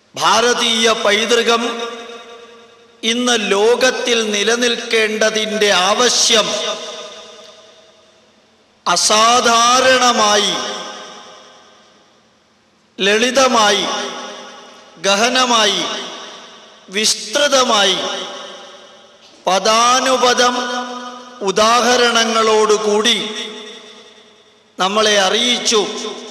ഭാരതീയ പൈതൃകം ഇന്ന് ലോകത്തിൽ നിലനിൽക്കേണ്ടതിൻ്റെ ആവശ്യം അസാധാരണമായി ലളിതമായി ഗഹനമായി വിസ്തൃതമായി പദാനുപദം ഉദാഹരണങ്ങളോടുകൂടി നമ്മളെ അറിയിച്ചു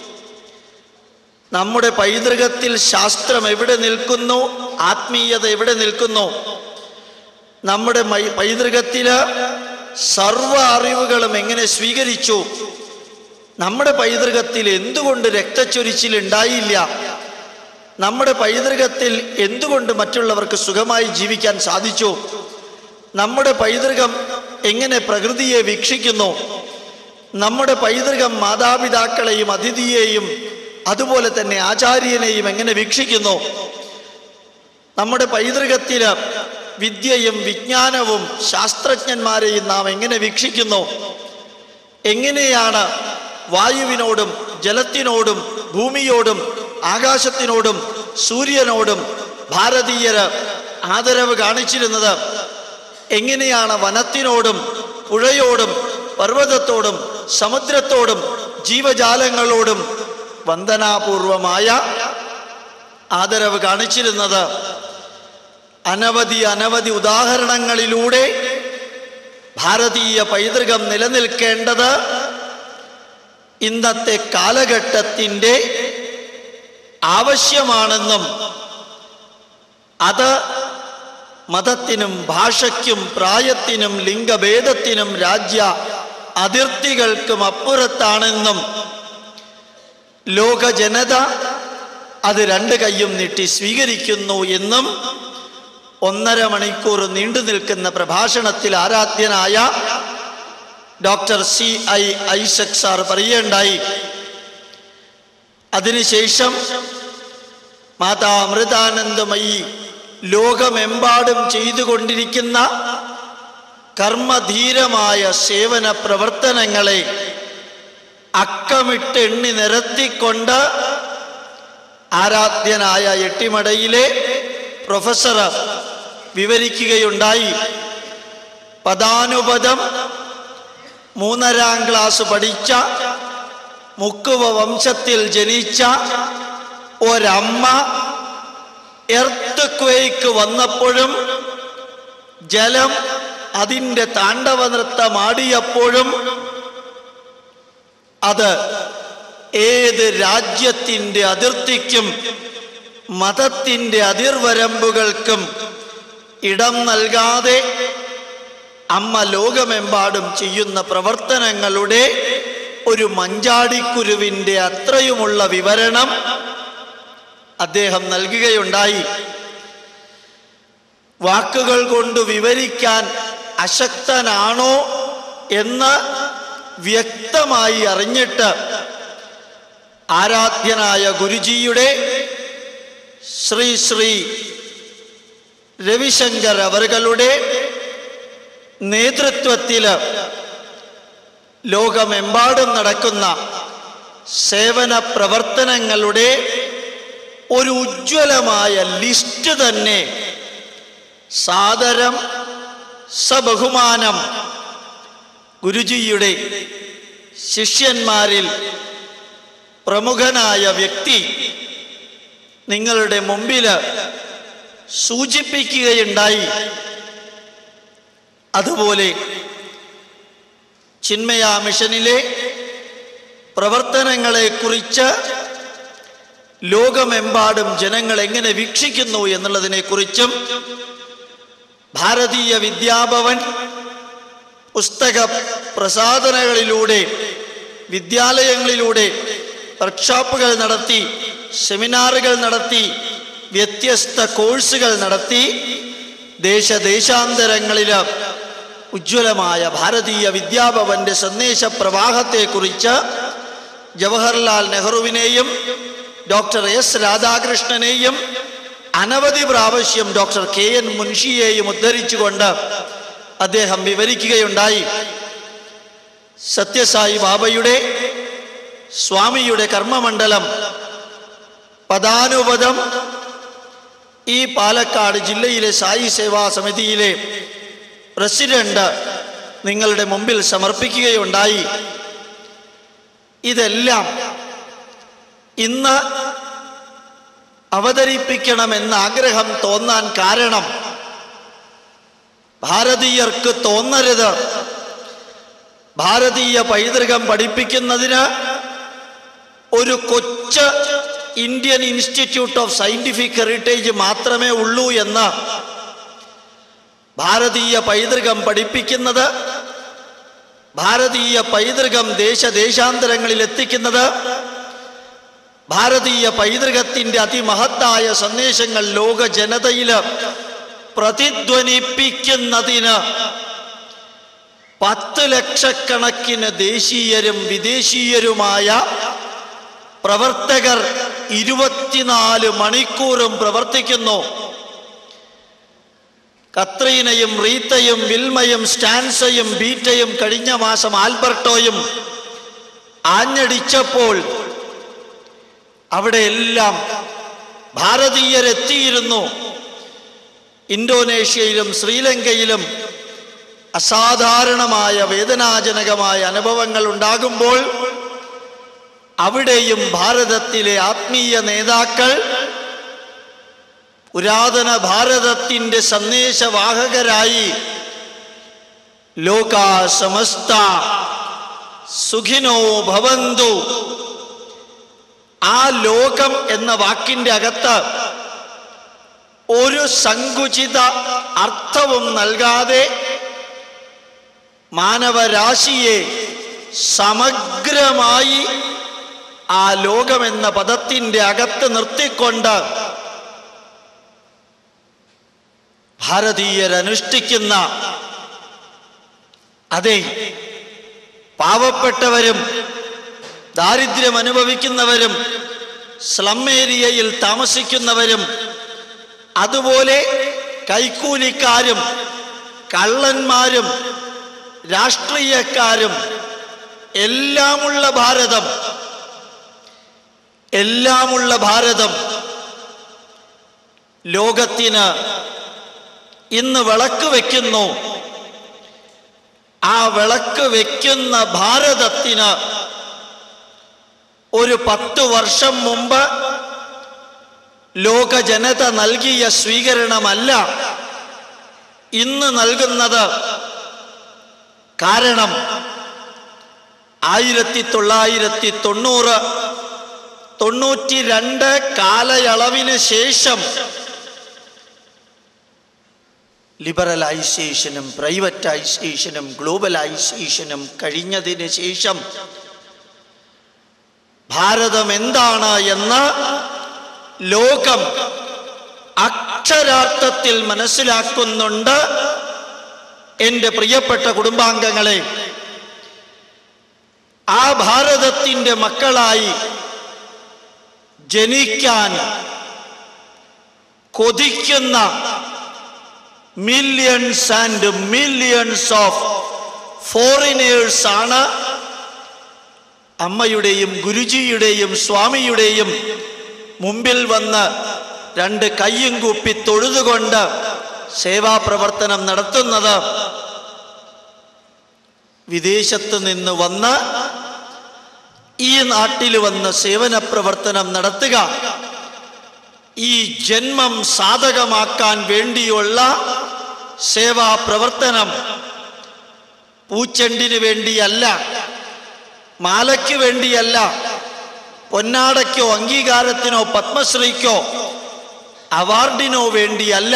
നമ്മുടെ പൈതൃകത്തിൽ ശാസ്ത്രം എവിടെ നിൽക്കുന്നു ആത്മീയത എവിടെ നിൽക്കുന്നു നമ്മുടെ മൈ- പൈതൃകത്തില് സർവ അറിവുകളും എങ്ങനെ സ്വീകരിച്ചു നമ്മുടെ പൈതൃകത്തിൽ എന്തുകൊണ്ട് രക്തച്ചൊരിച്ചിൽ ഉണ്ടായില്ല നമ്മുടെ പൈതൃകത്തിൽ എന്തുകൊണ്ട് മറ്റുള്ളവർക്ക് സുഖമായി ജീവിക്കാൻ സാധിച്ചു നമ്മുടെ പൈതൃകം എങ്ങനെ പ്രകൃതിയെ വീക്ഷിക്കുന്നു നമ്മുടെ പൈതൃകം മാതാപിതാക്കളെയും അതിഥിയെയും അതുപോലെ തന്നെ ആചാര്യനെയും എങ്ങനെ വീക്ഷിക്കുന്നു നമ്മുടെ പൈതൃകത്തില് വിദ്യയും വിജ്ഞാനവും ശാസ്ത്രജ്ഞന്മാരെയും നാം എങ്ങനെ വീക്ഷിക്കുന്നു എങ്ങനെയാണ് വായുവിനോടും ജലത്തിനോടും ഭൂമിയോടും ആകാശത്തിനോടും സൂര്യനോടും ഭാരതീയര് ആദരവ് കാണിച്ചിരുന്നത് എങ്ങനെയാണ് വനത്തിനോടും പുഴയോടും പർവ്വതത്തോടും സമുദ്രത്തോടും ജീവജാലങ്ങളോടും വന്ദനാപൂർവമായ ആദരവ് കാണിച്ചിരുന്നത് അനവധി അനവധി ഉദാഹരണങ്ങളിലൂടെ ഭാരതീയ പൈതൃകം നിലനിൽക്കേണ്ടത് ഇന്നത്തെ കാലഘട്ടത്തിൻ്റെ ആവശ്യമാണെന്നും അത് മതത്തിനും ഭാഷയ്ക്കും പ്രായത്തിനും ലിംഗഭേദത്തിനും രാജ്യ അതിർത്തികൾക്കും അപ്പുറത്താണെന്നും ലോക ജനത അത് രണ്ട് കൈയും നീട്ടി സ്വീകരിക്കുന്നു എന്നും ഒന്നര മണിക്കൂർ നീണ്ടു നിൽക്കുന്ന പ്രഭാഷണത്തിൽ ആരാധ്യനായ doctor C I Isaac sir പറയുകയുണ്ടായി അതിനുശേഷം മാതാ അമൃതാനന്ദമയി ലോകമെമ്പാടും ചെയ്തുകൊണ്ടിരിക്കുന്ന കർമ്മധീരമായ സേവന പ്രവർത്തനങ്ങളെ അക്കമിട്ട് എണ്ണി നിരത്തിക്കൊണ്ട് ആരാധ്യനായ എട്ടിമടയിലെ പ്രൊഫസർ വിവരിക്കുകയുണ്ടായി പദാനുപദം മൂന്നരാം ക്ലാസ് പഠിച്ച മുക്കുവ വംശത്തിൽ ജനിച്ച ഒരമ്മ എർത്ത് ക്വേക്ക് വന്നപ്പോഴും ജലം അതിൻ്റെ താണ്ഡവ നൃത്തമാടിയപ്പോഴും അത് ഏത് രാജ്യത്തിൻ്റെ അതിർത്തിക്കും മതത്തിൻ്റെ അതിർവരമ്പുകൾക്കും ഇടം നൽകാതെ അമ്മ ലോകമെമ്പാടും ചെയ്യുന്ന പ്രവർത്തനങ്ങളുടെ ഒരു മഞ്ചാടിക്കുരുവിൻ്റെ അത്രയുമുള്ള വിവരണം അദ്ദേഹം നൽകുകയുണ്ടായി വാക്കുകൾ കൊണ്ട് വിവരിക്കാൻ അശക്തനാണോ എന്ന് വ്യക്തമായി അറിഞ്ഞിട്ട് ആരാധ്യനായ ഗുരുജിയുടെ ശ്രീ ശ്രീ രവിശങ്കർ അവറുകളുടെ നേതൃത്വത്തിൽ ലോകമെമ്പാടും നടക്കുന്ന സേവന പ്രവർത്തനങ്ങളുടെ ഒരു ഉജ്ജ്വലമായ ലിസ്റ്റ് തന്നെ സാദരം സബഹുമാനം ഗുരുജിയുടെ ശിഷ്യന്മാരിൽ പ്രമുഖനായ വ്യക്തി നിങ്ങളുടെ മുമ്പിൽ സൂചിപ്പിക്കുകയുണ്ടായി അതുപോലെ ചിന്മയ മിഷനിലെ പ്രവർത്തനങ്ങളെക്കുറിച്ച് ലോകമെമ്പാടും ജനങ്ങൾ എങ്ങനെ വീക്ഷിക്കുന്നു എന്നുള്ളതിനെക്കുറിച്ചും ഭാരതീയ വിദ്യാഭവൻ പുസ്തക പ്രസാധനകളിലൂടെ വിദ്യാലയങ്ങളിലൂടെ വർക്ക്ഷോപ്പുകൾ നടത്തി സെമിനാറുകൾ നടത്തി വ്യത്യസ്ത കോഴ്സുകൾ നടത്തി ദേശദേശാന്തരങ്ങളിൽ ഉജ്ജ്വലമായ ഭാരതീയ വിദ്യാഭവന്റെ സന്ദേശ പ്രവാഹത്തെക്കുറിച്ച് ജവഹർലാൽ നെഹ്റുവിനെയും ഡോക്ടർ എസ് രാധാകൃഷ്ണനെയും അനവധി പ്രാവശ്യം ഡോക്ടർ കെ എൻ മുൻഷിയെയും ഉദ്ധരിച്ചുകൊണ്ട് അദ്ദേഹം വിവരിക്കുകയുണ്ടായി സത്യസായി ബാബയുടെ സ്വാമിയുടെ കർമ്മമണ്ഡലം പദാനുപദം ഈ പാലക്കാട് ജില്ലയിലെ സായി സേവാ സമിതിയിലെ പ്രസിഡന്റ് നിങ്ങളുടെ മുമ്പിൽ സമർപ്പിക്കുകയുണ്ടായി ഇതെല്ലാം ഇന്ന് അവതരിപ്പിക്കണമെന്ന ആഗ്രഹം തോന്നാൻ കാരണം ഭാരതീയർക്ക് തോന്നരുത് ഭാരതീയ പൈതൃകം പഠിപ്പിക്കുന്നതിന് ഒരു കൊച്ച് Indian Institute of Scientific Heritage മാത്രമേ ഉള്ളൂ എന്ന് ഭാരതീയ പൈതൃകം പഠിപ്പിക്കുന്നത് ഭാരതീയ പൈതൃകം ദേശദേശാന്തരങ്ങളിൽ എത്തിക്കുന്നത് ഭാരതീയ പൈതൃകത്തിൻ്റെ അതിമഹത്തായ സന്ദേശങ്ങൾ ലോക ജനതയിൽ പ്രതിധ്വനിപ്പിക്കുന്നതിന് പത്ത് ലക്ഷക്കണക്കിന് ദേശീയരും വിദേശീയരുമായ പ്രവർത്തകർ ഇരുപത്തിനാല് മണിക്കൂറും പ്രവർത്തിക്കുന്നു കത്രീനയും റീത്തയും വിൽമയും സ്റ്റാൻസയും ബീറ്റയും കഴിഞ്ഞ മാസം ആൽബർട്ടോയും ആഞ്ഞടിച്ചപ്പോൾ അവിടെ എല്ലാം ഭാരതീയരെത്തിയിരുന്നു ഇന്തോനേഷ്യയിലും ശ്രീലങ്കയിലും അസാധാരണമായ വേദനാജനകമായ അനുഭവങ്ങൾ ഉണ്ടാകുമ്പോൾ അവിടെയും ഭാരതത്തിലെ ആത്മീയ നേതാക്കൾ പുരാതന ഭാരതത്തിൻ്റെ സന്ദേശവാഹകരായി ലോക സമസ്ത സുഖിനോ ഭവന്തു ആ ലോകം എന്ന വാക്കിൻ്റെ അകത്ത് ഒരു സങ്കുചിത അർത്ഥവും നൽകാതെ മാനവരാശിയെ സമഗ്രമായി ആ ലോകമെന്ന പദത്തിൻ്റെ അകത്ത് നിർത്തിക്കൊണ്ട് ഭാരതീയരനുഷ്ഠിക്കുന്ന അതെ പാവപ്പെട്ടവരും ദാരിദ്ര്യം അനുഭവിക്കുന്നവരും സ്ലം ഏരിയയിൽ താമസിക്കുന്നവരും അതുപോലെ കൈക്കൂലിക്കാരും കള്ളന്മാരും രാഷ്ട്രീയക്കാരും എല്ലാമുള്ള ഭാരതം എല്ലാമുള്ള ഭാരതം ലോകത്തിന് ഇന്ന് വിളക്ക് വെക്കുന്നു ആ വിളക്ക് വെക്കുന്ന ഭാരതത്തിന് ഒരു പത്തു വർഷം മുമ്പ് ലോക ജനത നൽകിയ സ്വീകരണമല്ല ഇന്ന് നൽകുന്നത് കാരണം ആയിരത്തി തൊള്ളായിരത്തി തൊണ്ണൂറ് തൊണ്ണൂറ്റി രണ്ട് കാലയളവിന് ശേഷം ലിബറലൈസേഷനും പ്രൈവറ്റൈസേഷനും ഗ്ലോബലൈസേഷനും കഴിഞ്ഞതിന് ശേഷം ഭാരതം എന്താണ് എന്ന് ലോകം അക്ഷരാർത്ഥത്തിൽ മനസ്സിലാക്കുന്നുണ്ട് എൻ്റെ പ്രിയപ്പെട്ട കുടുംബാംഗങ്ങളെ ആ ഭാരതത്തിൻ്റെ മക്കളായി ജനിക്കാൻ കൊതിക്കുന്ന millions and millions of foreigners ആണ് അമ്മയുടെയും ഗുരുജിയുടെയും സ്വാമിയുടെയും മുമ്പിൽ വന്ന് രണ്ട് കയ്യും കൂപ്പി തൊഴുതുകൊണ്ട് സേവാപ്രവർത്തനം നടത്തുന്നത് വിദേശത്ത് നിന്ന് വന്ന് ഈ നാട്ടിൽ വന്ന് സേവന പ്രവർത്തനം നടത്തുക ഈ ജന്മം സാധകമാക്കാൻ വേണ്ടിയുള്ള സേവാ പ്രവർത്തനം പൂച്ചെണ്ടിന് വേണ്ടിയല്ല മാലയ്ക്ക് വേണ്ടിയല്ല പൊന്നാടയ്ക്കോ അംഗീകാരത്തിനോ പത്മശ്രീക്കോ അവാർഡിനോ വേണ്ടിയല്ല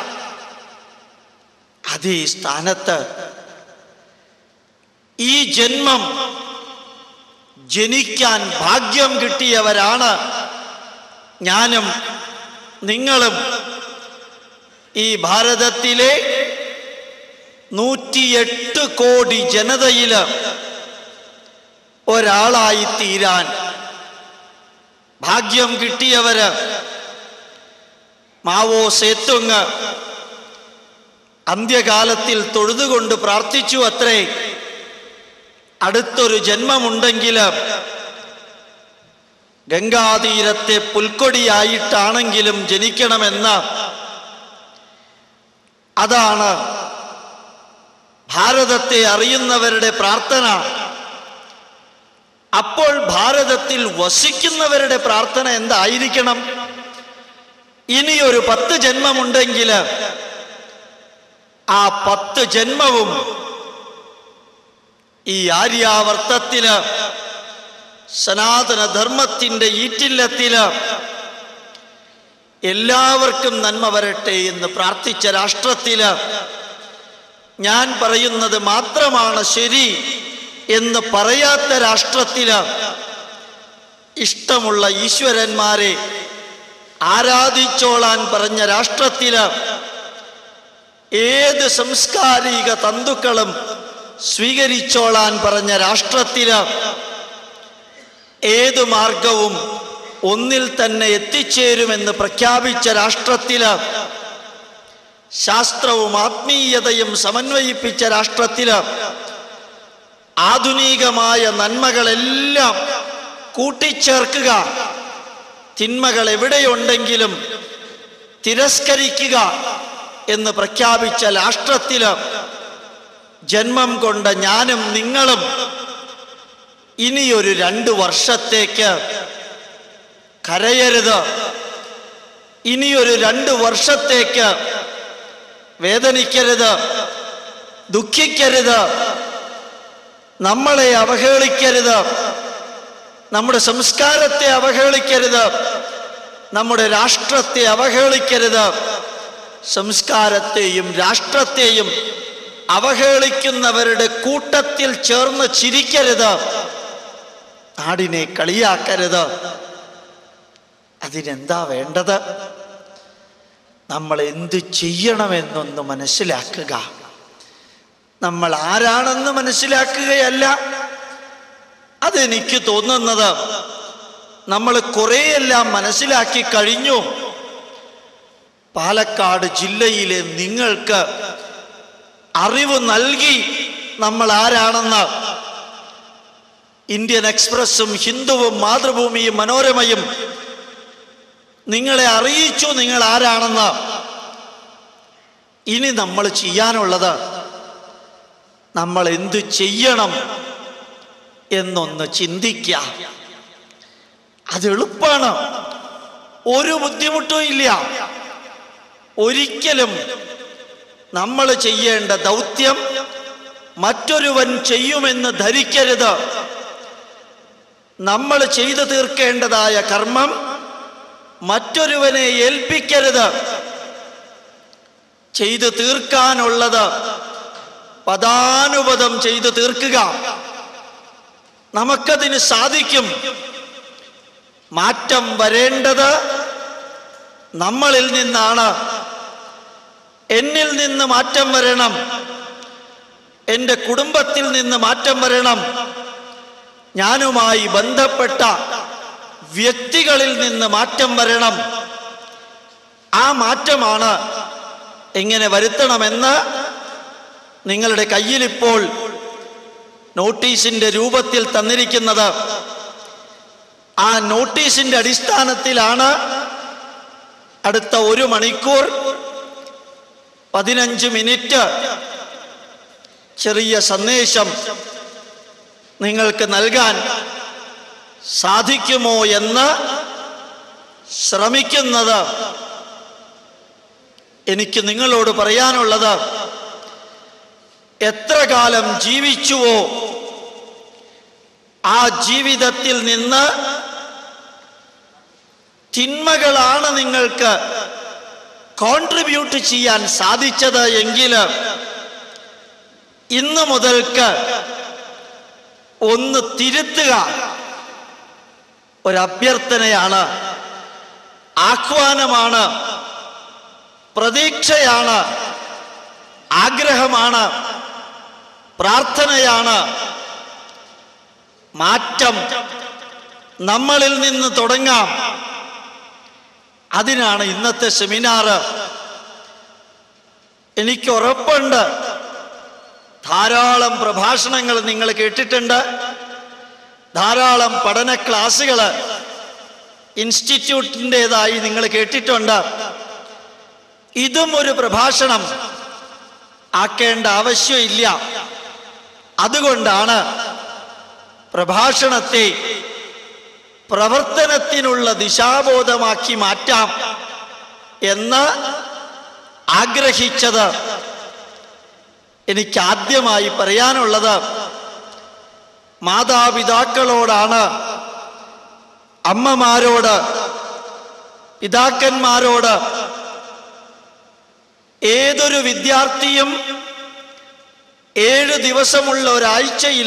അതേ സ്ഥാനത്ത് ഈ ജന്മം ജനിക്കാൻ ഭാഗ്യം കിട്ടിയവരാണ് ഞാനും നിങ്ങളും ഈ ഭാരതത്തിലെ നൂറ്റിയെട്ട് കോടി ജനതയില് ഒരാളായി തീരാൻ ഭാഗ്യം കിട്ടിയവര് മാവോ സേത്തുങ് അന്ത്യകാലത്തിൽ തൊഴുതുകൊണ്ട് പ്രാർത്ഥിച്ചു അത്രേ അടുത്തൊരു ജന്മമുണ്ടെങ്കിൽ ഗംഗാതീരത്തെ പുൽക്കൊടിയായിട്ടാണെങ്കിലും ജനിക്കണമെന്ന് അതാണ് ഭാരതത്തെ അറിയുന്നവരുടെ പ്രാർത്ഥന അപ്പോൾ ഭാരതത്തിൽ വസിക്കുന്നവരുടെ പ്രാർത്ഥന എന്തായിരിക്കണം ഇനി ഒരു പത്ത് ജന്മമുണ്ടെങ്കിൽ ആ പത്ത് ജന്മവും ഈ ആര്യാവർത്തത്തില് സനാതന ധർമ്മത്തിൻ്റെ ഈറ്റില്ലത്തില് എല്ലാവർക്കും നന്മ വരട്ടെ എന്ന് പ്രാർത്ഥിച്ച രാഷ്ട്രത്തില് ഞാൻ പറയുന്നത് മാത്രമാണ് ശരി എന്ന് പറയാത്ത രാഷ്ട്രത്തില് ഇഷ്ടമുള്ള ഈശ്വരന്മാരെ ആരാധിച്ചോളാൻ പറഞ്ഞ രാഷ്ട്രത്തില് ഏത് സംസ്കാരിക തന്തുക്കളും സ്വീകരിച്ചോളാൻ പറഞ്ഞ രാഷ്ട്രത്തില് ഏത് മാർഗവും ഒന്നിൽ തന്നെ എത്തിച്ചേരുമെന്ന് പ്രഖ്യാപിച്ച രാഷ്ട്രത്തില് ശാസ്ത്രവും ആത്മീയതയും സമന്വയിപ്പിച്ച രാഷ്ട്രത്തില് ആധുനികമായ നന്മകളെല്ലാം കൂട്ടിച്ചേർക്കുക തിന്മകൾ എവിടെയുണ്ടെങ്കിലും തിരസ്കരിക്കുക എന്ന് പ്രഖ്യാപിച്ച രാഷ്ട്രത്തില് ജന്മം കൊണ്ട ഞാനും നിങ്ങളും ഇനിയൊരു രണ്ട് വർഷത്തേക്ക് കരയരുത് ഇനിയൊരു രണ്ട് വർഷത്തേക്ക് വേദനിക്കരുത് ദുഃഖിക്കരുത് നമ്മളെ അവഹേളിക്കരുത് നമ്മുടെ സംസ്കാരത്തെ അവഹേളിക്കരുത് നമ്മുടെ രാഷ്ട്രത്തെ അവഹേളിക്കരുത് സംസ്കാരത്തെയും രാഷ്ട്രത്തെയും അവഹേളിക്കുന്നവരുടെ കൂട്ടത്തിൽ ചേർന്ന് ചിരിക്കരുത് നാടിനെ കളിയാക്കരുത് അതിനെന്താ വേണ്ടത് നമ്മൾ എന്ത് ചെയ്യണമെന്നൊന്ന് മനസ്സിലാക്കുക നമ്മൾ ആരാണെന്ന് മനസ്സിലാക്കുകയല്ല അതെനിക്ക് തോന്നുന്നത് നമ്മൾ കുറേയെല്ലാം മനസ്സിലാക്കി കഴിഞ്ഞു പാലക്കാട് ജില്ലയിലെ നിങ്ങൾക്ക് അറിവ് നൽകി നമ്മൾ ആരാണെന്ന് ഇന്ത്യൻ എക്സ്പ്രസും ഹിന്ദുവും മാതൃഭൂമിയും മനോരമയും നിങ്ങളെ അറിയിച്ചു നിങ്ങൾ ആരാണെന്ന് ഇനി നമ്മൾ ചെയ്യാനുള്ളത് നമ്മൾ എന്തു ചെയ്യണം എന്നൊന്ന് ചിന്തിക്കുക അത് എളുപ്പമാണ് ഒരു ബുദ്ധിമുട്ടും ഇല്ല ഒരിക്കലും നമ്മൾ ചെയ്യേണ്ട ദൗത്യം മറ്റൊരുവൻ ചെയ്യുമെന്ന് ധരിക്കരുത് നമ്മൾ ചെയ്തു തീർക്കേണ്ടതായ കർമ്മം മറ്റൊരുവനെ ഏൽപ്പിക്കരുത് ചെയ്തു തീർക്കാനുള്ളത് പദാനുപദം ചെയ്തു തീർക്കുക നമുക്കതിന് സാധിക്കും മാറ്റം വരേണ്ടത് നമ്മളിൽ നിന്നാണ് എന്നിൽ നിന്ന് മാറ്റം വരണം എൻ്റെ കുടുംബത്തിൽ നിന്ന് മാറ്റം വരണം ഞാനുമായി ബന്ധപ്പെട്ട വ്യക്തികളിൽ നിന്ന് മാറ്റം വരണം ആ മാറ്റമാണ് എങ്ങനെ വരുത്തണമെന്ന് നിങ്ങളുടെ കയ്യിലിപ്പോൾ നോട്ടീസിന്റെ രൂപത്തിൽ തന്നിരിക്കുന്നത് ആ നോട്ടീസിന്റെ അടിസ്ഥാനത്തിലാണ് അടുത്ത ഒരു മണിക്കൂർ പതിനഞ്ച് മിനിറ്റ് ചെറിയ സന്ദേശം നിങ്ങൾക്ക് നൽകാൻ സാധിക്കുമോ എന്ന് ശ്രമിക്കുന്നത് എനിക്ക് നിങ്ങളോട് പറയാനുള്ളത് എത്ര കാലം ജീവിച്ചുവോ ആ ജീവിതത്തിൽ നിന്ന് തിന്മകളാണ് നിങ്ങൾക്ക് കോൺട്രിബ്യൂട്ട് ചെയ്യാൻ സാധിച്ചത് എങ്കിൽ ഇന്ന് മുതൽക്ക് ഒന്ന് തിരുത്തുക ഒരഭ്യർത്ഥനയാണ് ആഹ്വാനമാണ് പ്രതീക്ഷയാണ് ആഗ്രഹമാണ് പ്രാർത്ഥനയാണ് മാറ്റം നമ്മളിൽ നിന്ന് തുടങ്ങാം അതിനാണ് ഇന്നത്തെ സെമിനാറ് എനിക്ക് ഉറപ്പുണ്ട് ധാരാളം പ്രഭാഷണങ്ങൾ നിങ്ങൾ കേട്ടിട്ടുണ്ട് ധാരാളം പഠന ക്ലാസ്സുകൾ ഇൻസ്റ്റിറ്റ്യൂട്ടിൻ്റെതായി നിങ്ങൾ കേട്ടിട്ടുണ്ട് ഇതും ഒരു പ്രഭാഷണം ആക്കേണ്ട ആവശ്യമില്ല അതുകൊണ്ടാണ് പ്രഭാഷണത്തെ പ്രവർത്തനത്തിനുള്ള ദിശാബോധമാക്കി മാറ്റാം എന്ന് ആഗ്രഹിച്ചത് എനിക്ക് ആദ്യമായി പറയാനുള്ളത് മാതാപിതാക്കളോടാണ് അമ്മമാരോട് പിതാക്കന്മാരോട് ഏതൊരു വിദ്യാർത്ഥിയും ഏഴ് ദിവസമുള്ള ഒരാഴ്ചയിൽ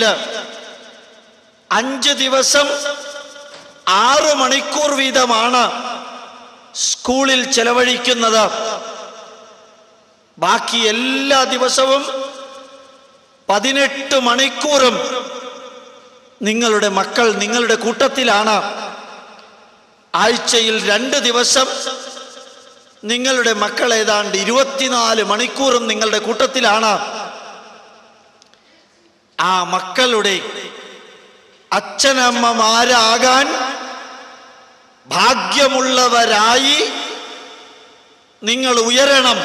അഞ്ച് ദിവസം ആറ് മണിക്കൂർ വീതമാണ് സ്കൂളിൽ ചെലവഴിക്കുന്നത് ബാക്കി എല്ലാ ദിവസവും പതിനെട്ട് മണിക്കൂറും നിങ്ങളുടെ മക്കൾ നിങ്ങളുടെ കൂട്ടത്തിലാണ് ആഴ്ചയിൽ രണ്ട് ദിവസം നിങ്ങളുടെ മക്കൾ ഏതാണ്ട് ഇരുപത്തിനാല് മണിക്കൂറും നിങ്ങളുടെ കൂട്ടത്തിലാണ് ആ മക്കളുടെ അച്ഛനമ്മമാരാകാൻ ഭാഗ്യമുള്ളവരായി നിങ്ങൾ ഉയരണം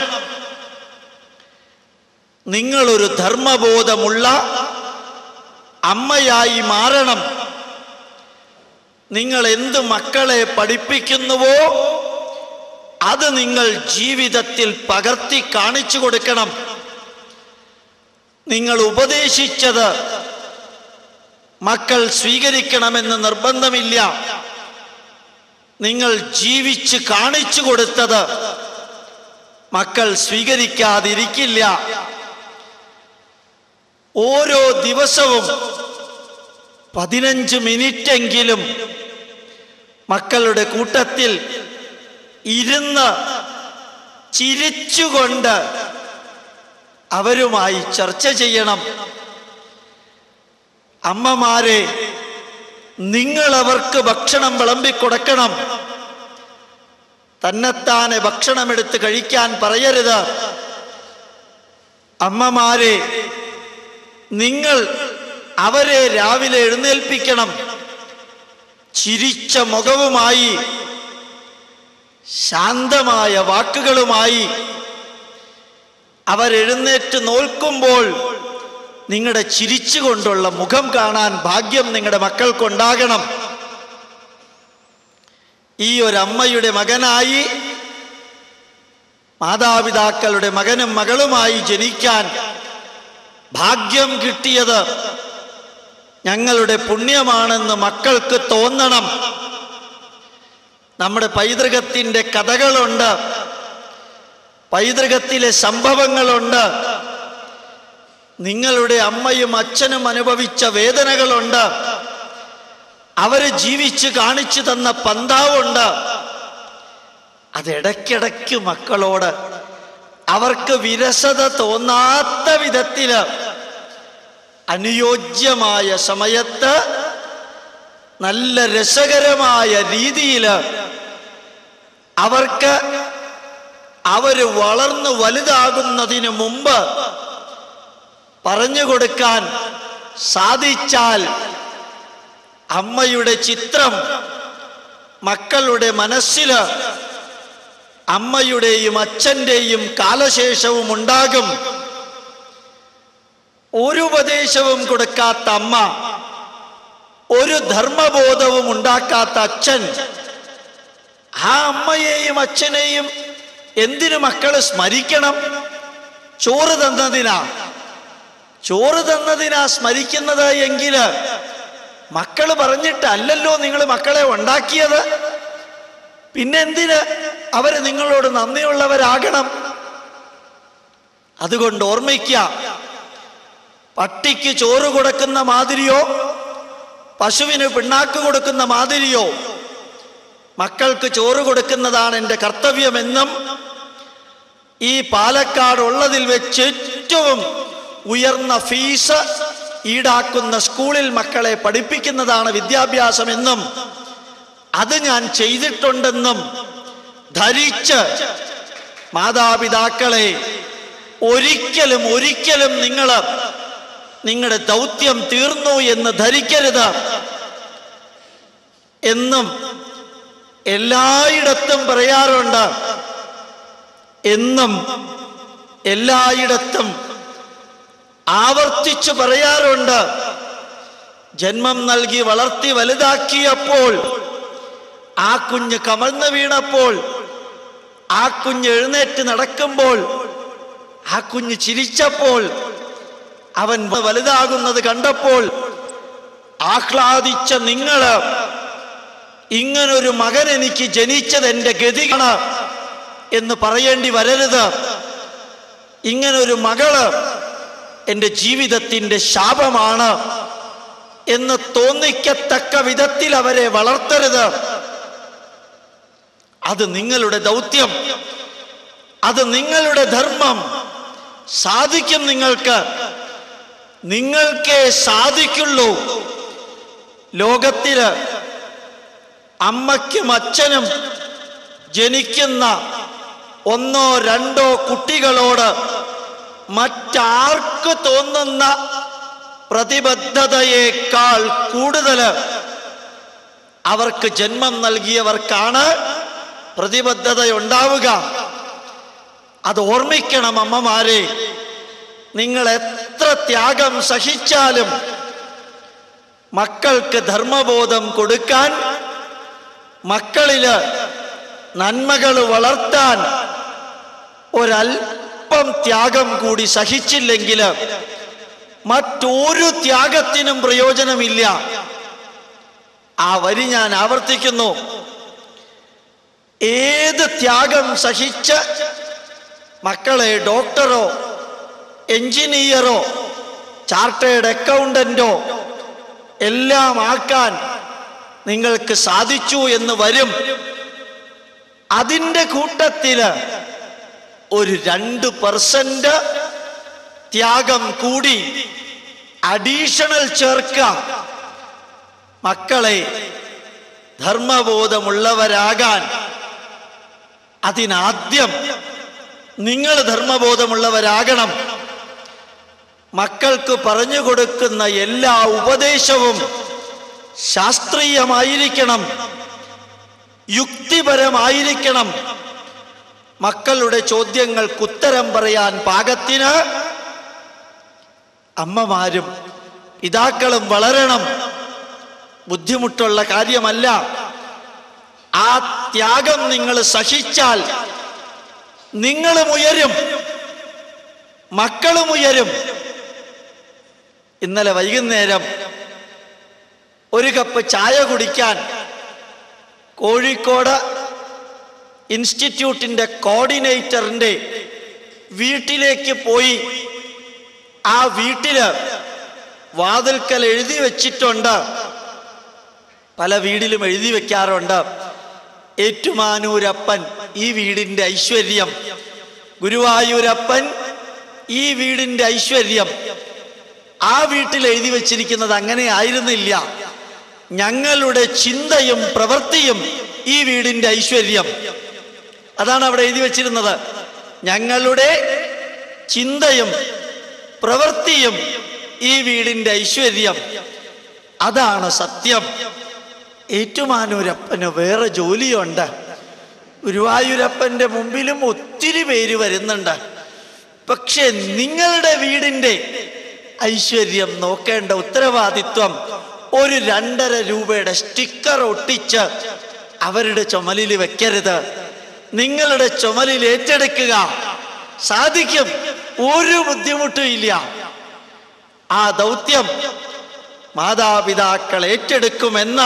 നിങ്ങളൊരു ധർമ്മബോധമുള്ള അമ്മയായി മാറണം നിങ്ങൾ എന്ത് മക്കളെ പഠിപ്പിക്കുന്നുവോ അത് നിങ്ങൾ ജീവിതത്തിൽ പകർത്തി കാണിച്ചു കൊടുക്കണം നിങ്ങൾ ഉപദേശിച്ചത് മക്കൾ സ്വീകരിക്കണമെന്ന് നിർബന്ധമില്ല നിങ്ങൾ ജീവിച്ച് കാണിച്ചു കൊടുത്തത് മക്കൾ സ്വീകരിക്കാതിരിക്കില്ല ഓരോ ദിവസവും പതിനഞ്ച് മിനിറ്റെങ്കിലും മക്കളുടെ കൂട്ടത്തിൽ ഇരുന്ന് ചിരിച്ചുകൊണ്ട് അവരുമായി ചർച്ച ചെയ്യണം അമ്മമാരെ നിങ്ങൾ അവർക്ക് ഭക്ഷണം വിളമ്പിക്കൊടുക്കണം തന്നെത്താനെ ഭക്ഷണമെടുത്ത് കഴിക്കാൻ പറയരുത് അമ്മമാരെ നിങ്ങൾ അവരെ രാവിലെ എഴുന്നേൽപ്പിക്കണം ചിരിച്ച മുഖവുമായി ശാന്തമായ വാക്കുകളുമായി അവരെഴുന്നേറ്റ് നോൽക്കുമ്പോൾ നിങ്ങളുടെ ചിരിച്ചുകൊണ്ടുള്ള മുഖം കാണാൻ ഭാഗ്യം നിങ്ങളുടെ മക്കൾക്കുണ്ടാകണം ഈ ഒരു അമ്മയുടെ മകനായി മാതാപിതാക്കളുടെ മകനും മകളുമായി ജനിക്കാൻ ഭാഗ്യം കിട്ടിയത് ഞങ്ങളുടെ പുണ്യമാണെന്ന് മക്കൾക്ക് തോന്നണം നമ്മുടെ പൈതൃകത്തിൻ്റെ കഥകളുണ്ട് പൈതൃകത്തിലെ സംഭവങ്ങളുണ്ട് നിങ്ങളുടെ അമ്മയും അച്ഛനും അനുഭവിച്ച വേദനകളുണ്ട് അവര് ജീവിച്ച് കാണിച്ചു തന്ന പന്താവുണ്ട് അതിടയ്ക്കിടയ്ക്ക് മക്കളോട് അവർക്ക് വിരസത തോന്നാത്ത വിധത്തില് അനുയോജ്യമായ സമയത്ത് നല്ല രസകരമായ രീതിയിൽ അവർക്ക് അവര് വളർന്നു വലുതാകുന്നതിന് മുമ്പ് പറഞ്ഞു കൊടുക്കാൻ സാധിച്ചാൽ അമ്മയുടെ ചിത്രം മക്കളുടെ മനസ്സില് അമ്മയുടെയും അച്ഛൻ്റെയും കാലശേഷവും ഉണ്ടാകും ഒരു ഉപദേശവും കൊടുക്കാത്ത അമ്മ ഒരു ധർമ്മബോധവും ഉണ്ടാക്കാത്ത അച്ഛൻ ആ അമ്മയെയും അച്ഛനെയും എന്തിനു മക്കള് സ്മരിക്കണം ചോറ് തന്നതിനാ ചോറ് തന്നതിനാ സ്മരിക്കുന്നത് എങ്കില് മക്കള് പറഞ്ഞിട്ടല്ലല്ലോ നിങ്ങൾ മക്കളെ ഉണ്ടാക്കിയത് പിന്നെന്തിന് അവര് നിങ്ങളോട് നന്ദിയുള്ളവരാകണം അതുകൊണ്ട് ഓർമ്മിക്ക പട്ടിക്ക് ചോറ് കൊടുക്കുന്ന മാതിരിയോ പശുവിന് പിണ്ണാക്ക് കൊടുക്കുന്ന മാതിരിയോ മക്കൾക്ക് ചോറ് കൊടുക്കുന്നതാണ് എൻ്റെ കർത്തവ്യമെന്നും ഈ പാലക്കാട് ഉള്ളതിൽ വെച്ച് ഏറ്റവും ഉയർന്ന ഫീസ് ഈടാക്കുന്ന സ്കൂളിൽ മക്കളെ പഠിപ്പിക്കുന്നതാണ് വിദ്യാഭ്യാസമെന്നും അത് ഞാൻ ചെയ്തിട്ടുണ്ടെന്നും ധരിച്ച് മാതാപിതാക്കളെ ഒരിക്കലും ഒരിക്കലും നിങ്ങൾ നിങ്ങളുടെ ദൗത്യം തീർന്നു എന്ന് ധരിക്കരുത് എന്നും എല്ലായിടത്തും പറയാറുണ്ട് എന്നും എല്ലായിടത്തും ആവർത്തിച്ചു പറയാറുണ്ട് ജന്മം നൽകി വളർത്തി വലുതാക്കിയപ്പോൾ ആ കുഞ്ഞ് കമഴ്ന്നു വീണപ്പോൾ ആ കുഞ്ഞ് എഴുന്നേറ്റ് നടക്കുമ്പോൾ ആ കുഞ്ഞ് ചിരിച്ചപ്പോൾ അവൻ വലുതാകുന്നത് കണ്ടപ്പോൾ ആഹ്ലാദിച്ച നിങ്ങള് ഇങ്ങനൊരു മകൻ എനിക്ക് ജനിച്ചത് എൻ്റെ ഗതിയാണ് എന്ന് പറയേണ്ടി വരരുത് ഇങ്ങനൊരു മകള് എൻ്റെ ജീവിതത്തിൻ്റെ ശാപമാണ് എന്ന് തോന്നിക്കത്തക്ക വിധത്തിൽ അവരെ വളർത്തരുത് അത് നിങ്ങളുടെ ദൗത്യം അത് നിങ്ങളുടെ ധർമ്മം സാധിക്കും നിങ്ങൾക്ക് നിങ്ങൾക്കേ സാധിക്കുള്ളൂ ലോകത്തില് അമ്മയ്ക്കും അച്ഛനും ജനിക്കുന്ന ഒന്നോ രണ്ടോ കുട്ടികളോട് മറ്റാർക്ക് തോന്നുന്ന പ്രതിബദ്ധതയേക്കാൾ കൂടുതൽ അവർക്ക് ജന്മം നൽകിയവർക്കാണ് പ്രതിബദ്ധത ഉണ്ടാവുക അത് ഓർമ്മിക്കണം അമ്മമാരെ നിങ്ങൾ എത്ര ത്യാഗം സഹിച്ചാലും മക്കൾക്ക് ധർമ്മബോധം കൊടുക്കാൻ മക്കളില് നന്മകൾ വളർത്താൻ ഒരല്പം ത്യാഗം കൂടി സഹിച്ചില്ലെങ്കിൽ മറ്റൊരു ത്യാഗത്തിനും പ്രയോജനമില്ല ആ വരി ഞാൻ ആവർത്തിക്കുന്നു ഏത് ത്യാഗം സഹിച്ച് മക്കളെ ഡോക്ടറോ എഞ്ചിനീയറോ ചാർട്ടേഡ് അക്കൗണ്ടന്റോ എല്ലാം ആക്കാൻ നിങ്ങൾക്ക് സാധിച്ചു എന്ന് വരും അതിൻ്റെ കൂട്ടത്തില് ഒരു രണ്ട് പെർസെന്റ് ത്യാഗം കൂടി അഡീഷണൽ ചേർക്കാം മക്കളെ ധർമ്മബോധമുള്ളവരാകാൻ അതിനാദ്യം നിങ്ങൾ ധർമ്മബോധമുള്ളവരാകണം മക്കൾക്ക് പറഞ്ഞു കൊടുക്കുന്ന എല്ലാ ഉപദേശവും ശാസ്ത്രീയമായിരിക്കണം യുക്തിപരമായിരിക്കണം മക്കളുടെ ചോദ്യങ്ങൾക്ക് ഉത്തരം പറയാൻ പാകത്തിന് അമ്മമാരും പിതാക്കളും വളരണം ബുദ്ധിമുട്ടുള്ള കാര്യമല്ല ആ ത്യാഗം നിങ്ങൾ സഹിച്ചാൽ നിങ്ങളും ഉയരും മക്കളും ഉയരും ഇന്നലെ വൈകുന്നേരം ഒരു കപ്പ് ചായ കുടിക്കാൻ കോഴിക്കോട് ഇൻസ്റ്റിറ്റ്യൂട്ടിൻ്റെ കോർഡിനേറ്ററിൻ്റെ വീട്ടിലേക്ക് പോയി ആ വീട്ടില് വാതിൽക്കൽ എഴുതി വെച്ചിട്ടുണ്ട് പല വീടിലും എഴുതി വെക്കാറുണ്ട് ഏറ്റുമാനൂരപ്പൻ ഈ വീടിൻ്റെ ഐശ്വര്യം ഗുരുവായൂരപ്പൻ ഈ വീടിൻ്റെ ഐശ്വര്യം ആ വീട്ടിൽ എഴുതി വച്ചിരിക്കുന്നത് അങ്ങനെ ആയിരുന്നില്ല ഞങ്ങളുടെ ചിന്തയും പ്രവൃത്തിയും ഈ വീടിൻ്റെ ഐശ്വര്യം അതാണ് അവിടെ എഴുതി വച്ചിരുന്നത് ഞങ്ങളുടെ ചിന്തയും പ്രവൃത്തിയും ഈ വീടിൻ്റെ ഐശ്വര്യം അതാണ് സത്യം ഏറ്റുമാനൂരപ്പന് വേറെ ജോലിയുണ്ട് ഗുരുവായൂരപ്പന്റെ മുമ്പിലും ഒത്തിരി പേര് വരുന്നുണ്ട് പക്ഷെ നിങ്ങളുടെ വീടിന്റെ ഐശ്വര്യം നോക്കേണ്ട ഉത്തരവാദിത്വം ഒരു രണ്ടര രൂപയുടെ സ്റ്റിക്കർ ഒട്ടിച്ച് അവരുടെ ചുമലിൽ വെക്കരുത് നിങ്ങളുടെ ചുമലിൽ ഏറ്റെടുക്കുക സാധിക്കും ഒരു ബുദ്ധിമുട്ടും ഇല്ല ആ ദൗത്യം മാതാപിതാക്കൾ ഏറ്റെടുക്കുമെന്ന്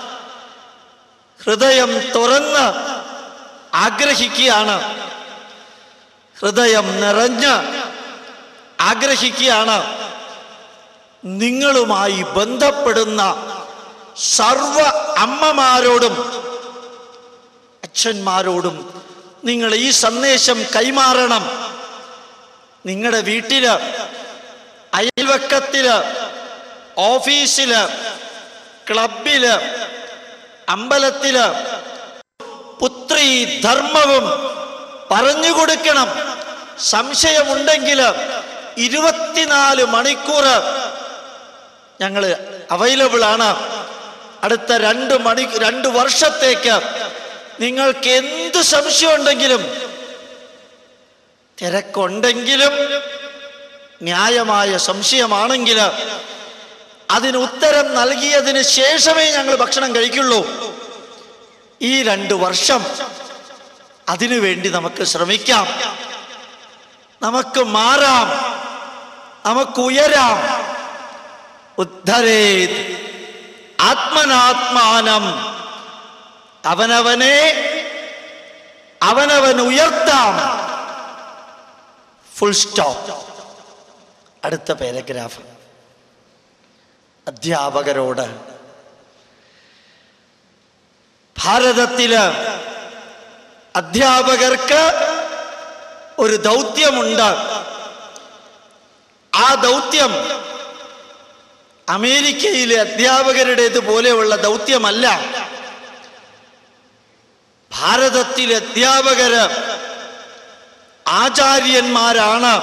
ഹൃദയം തുറന്ന് ആഗ്രഹിക്കുകയാണ് ഹൃദയം നിറഞ്ഞ് ആഗ്രഹിക്കുകയാണ് നിങ്ങളുമായി ബന്ധപ്പെടുന്ന സർവ അമ്മമാരോടും അച്ഛന്മാരോടും നിങ്ങൾ ഈ സന്ദേശം കൈമാറണം നിങ്ങളുടെ വീട്ടില് അയൽവക്കത്തില് ഓഫീസില് ക്ലബില് അമ്പലത്തില് പുത്രി ധർമ്മവും പറഞ്ഞു കൊടുക്കണം സംശയമുണ്ടെങ്കിൽ ഇരുപത്തിനാല് മണിക്കൂർ ഞങ്ങൾ അവൈലബിൾ ആണ് അടുത്ത രണ്ട് മണി രണ്ട് വർഷത്തേക്ക് നിങ്ങൾക്ക് എന്ത് സംശയം ഉണ്ടെങ്കിലും തിരക്കുണ്ടെങ്കിലും ന്യായമായ സംശയമാണെങ്കിൽ അതിന് ഉത്തരം നൽകിയതിന് ശേഷമേ ഞങ്ങൾ ഭക്ഷണം കഴിക്കുള്ളൂ ഈ രണ്ട് വർഷം അതിനു വേണ്ടി നമുക്ക് ശ്രമിക്കാം നമുക്ക് മാറാം നമുക്ക് ഉയരാം ഉദ്ധരേത് ആത്മനാത്മാനം അവനവനെ അവനവൻ ഉയർത്താം ഫുൾ സ്റ്റോപ്പ് അടുത്ത പാരഗ്രാഫ് അധ്യാപകരോട് ഭാരതത്തില് അധ്യാപകർക്ക് ഒരു ദൗത്യമുണ്ട് ആ ദൗത്യം അമേരിക്കയിലെ അധ്യാപകരുടേത് പോലെയുള്ള ദൗത്യമല്ല ഭാരതത്തിലെ അധ്യാപകര് ആചാര്യന്മാരാണ്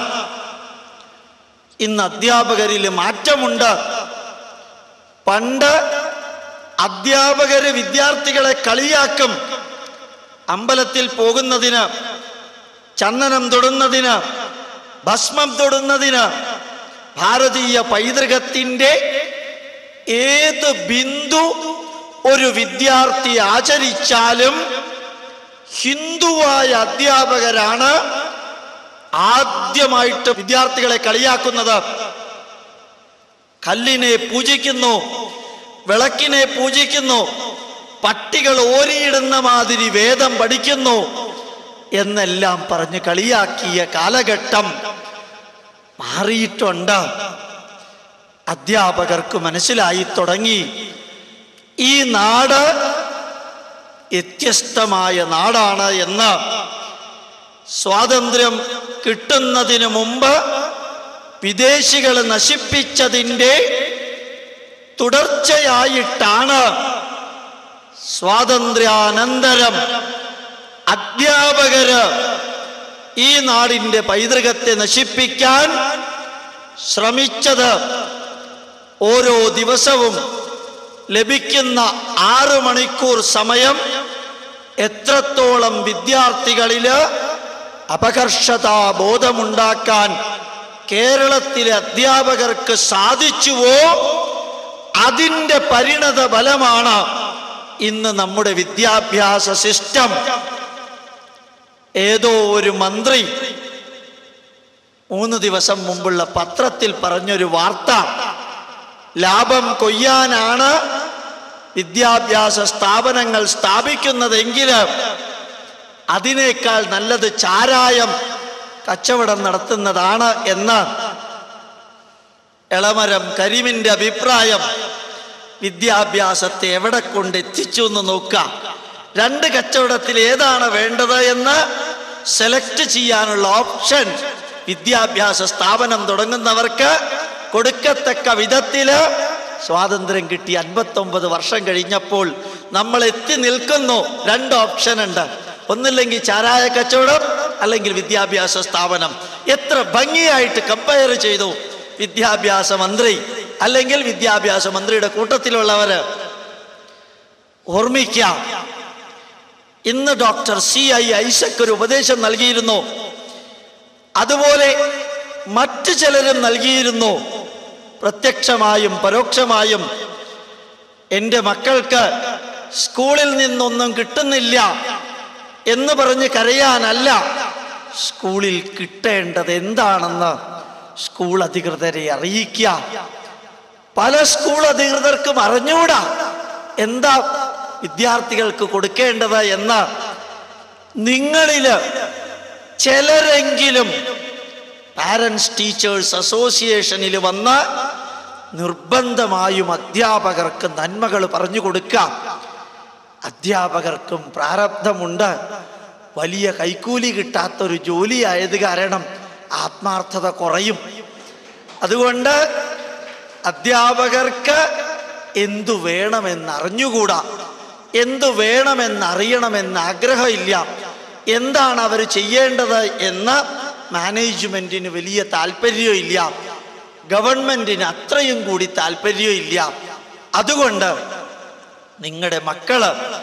ഇന്ന് അധ്യാപകരിൽ മാറ്റമുണ്ട് പണ്ട് അധ്യാപകര് വിദ്യാർത്ഥികളെ കളിയാക്കും അമ്പലത്തിൽ പോകുന്നതിന് ചന്ദനം തൊടുന്നതിന് ഭസ്മം തൊടുന്നതിന് ഭാരതീയ പൈതൃകത്തിൻ്റെ ഏത് ബിന്ദു ഒരു വിദ്യാർത്ഥി ആചരിച്ചാലും ഹിന്ദുവായ അധ്യാപകരാണ് ആദ്യമായിട്ട് വിദ്യാർത്ഥികളെ കളിയാക്കുന്നത് കല്ലിനെ പൂജിക്കുന്നു വിളക്കിനെ പൂജിക്കുന്നു പട്ടികൾ ഓരിയിടുന്ന മാതിരി വേദം പഠിക്കുന്നു എന്നെല്ലാം പറഞ്ഞ് കളിയാക്കിയ കാലഘട്ടം മാറിയിട്ടുണ്ട് അധ്യാപകർക്ക് മനസ്സിലായി തുടങ്ങി ഈ നാട് വ്യത്യസ്തമായ നാടാണ് എന്ന് സ്വാതന്ത്ര്യം കിട്ടുന്നതിന് മുമ്പ് വിദേശികൾ നശിപ്പിച്ചതിൻ്റെ തുടർച്ചയായിട്ടാണ് സ്വാതന്ത്ര്യാനന്തരം അധ്യാപകര് ഈ നാടിൻ്റെ പൈതൃകത്തെ നശിപ്പിക്കാൻ ശ്രമിച്ചത് ഓരോ ദിവസവും ലഭിക്കുന്ന ആറ് മണിക്കൂർ സമയം എത്രത്തോളം വിദ്യാർത്ഥികളില് അപകർഷതാ ബോധമുണ്ടാക്കാൻ കേരളത്തിലെ അധ്യാപകർക്ക് സാധിച്ചുവോ അതിൻ്റെ പരിണത ഫലമാണ് ഇന്ന് നമ്മുടെ വിദ്യാഭ്യാസ സിസ്റ്റം ഏതോ ഒരു മന്ത്രി മൂന്ന് ദിവസം മുമ്പുള്ള പത്രത്തിൽ പറഞ്ഞൊരു വാർത്ത ലാഭം കൊയ്യാനാണ് വിദ്യാഭ്യാസ സ്ഥാപനങ്ങൾ സ്ഥാപിക്കുന്നതെങ്കിൽ അതിനേക്കാൾ നല്ലത് ചാരായം കച്ചവടം നടത്തുന്നതാണ് എന്ന് എളമരം കരിമിന്റെ അഭിപ്രായം വിദ്യാഭ്യാസത്തെ എവിടെ കൊണ്ട് എത്തിച്ചു എന്ന് നോക്കാം രണ്ട് കച്ചവടത്തിൽ ഏതാണ് വേണ്ടത് എന്ന് സെലക്ട് ചെയ്യാനുള്ള ഓപ്ഷൻ വിദ്യാഭ്യാസ സ്ഥാപനം തുടങ്ങുന്നവർക്ക് കൊടുക്കത്തക്ക വിധത്തില് സ്വാതന്ത്ര്യം കിട്ടി അൻപത്തൊമ്പത് വർഷം കഴിഞ്ഞപ്പോൾ നമ്മൾ എത്തി നിൽക്കുന്നു രണ്ട് ഓപ്ഷൻ ഉണ്ട് ഒന്നില്ലെങ്കിൽ ചാരായ കച്ചവടം അല്ലെങ്കിൽ വിദ്യാഭ്യാസ സ്ഥാപനം എത്ര ഭംഗിയായിട്ട് കമ്പയർ ചെയ്തു വിദ്യാഭ്യാസ മന്ത്രി അല്ലെങ്കിൽ വിദ്യാഭ്യാസ മന്ത്രിയുടെ കൂട്ടത്തിലുള്ളവര് ഓർമ്മിക്കാം ഇന്ന് ഡോക്ടർ സി ഐ ഐസക് ഒരു ഉപദേശം നൽകിയിരുന്നു അതുപോലെ മറ്റു ചിലരും നൽകിയിരുന്നു പ്രത്യക്ഷമായും പരോക്ഷമായും എൻ്റെ മക്കൾക്ക് സ്കൂളിൽ നിന്നൊന്നും കിട്ടുന്നില്ല എന്ന് പറഞ്ഞ് കരയാനല്ല സ്കൂളിൽ കിട്ടേണ്ടത് എന്താണെന്ന് സ്കൂൾ അധികൃതരെ അറിയിക്കുക പല സ്കൂൾ അധികൃതർക്കും അറിഞ്ഞൂടാ എന്താ വിദ്യാർത്ഥികൾക്ക് കൊടുക്കേണ്ടത് എന്ന് നിങ്ങളില് ചിലരെങ്കിലും പാരൻസ് ടീച്ചേഴ്സ് അസോസിയേഷനിൽ വന്ന് നിർബന്ധമായും അധ്യാപകർക്ക് നന്മകൾ പറഞ്ഞു കൊടുക്കാം അധ്യാപകർക്കും പ്രാരബ്ധമുണ്ട് വലിയ കൈക്കൂലി കിട്ടാത്തൊരു ജോലിയായത് കാരണം ആത്മാർത്ഥത കുറയും അതുകൊണ്ട് അധ്യാപകർക്ക് എന്തു വേണമെന്ന് അറിഞ്ഞുകൂടാ എന്തു വേണമെന്നറിയണമെന്ന് ആഗ്രഹമില്ല എന്താണ് അവർ ചെയ്യേണ്ടത് എന്ന് മാനേജ്മെന്റിന് വലിയ താല്പര്യമില്ല ഗവൺമെന്റിന് അത്രയും കൂടി താല്പര്യമില്ല അതുകൊണ്ട് നിങ്ങളുടെ മക്കള്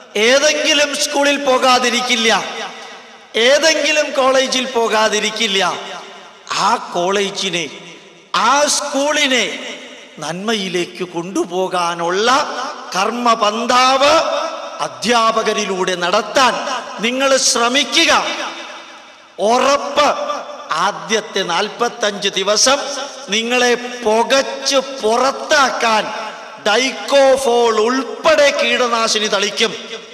ഏതെങ്കിലും സ്കൂളിൽ പോകാതിരിക്കില്ല ഏതെങ്കിലും കോളേജിൽ പോകാതിരിക്കില്ല ആ കോളേജിനെ ആ സ്കൂളിനെ നന്മയിലേക്ക് കൊണ്ടുപോകാനുള്ള കർമ്മപന്താവ് അധ്യാപകരിലൂടെ നടത്താൻ നിങ്ങൾ ശ്രമിക്കുക ഉറപ്പ് ആദ്യത്തെ നാൽപ്പത്തഞ്ച് ദിവസം നിങ്ങളെ പുകച്ച് പുറത്താക്കാൻ ഡൈക്കോഫോൾ ഉൾപ്പെടെ കീടനാശിനി തളിക്കും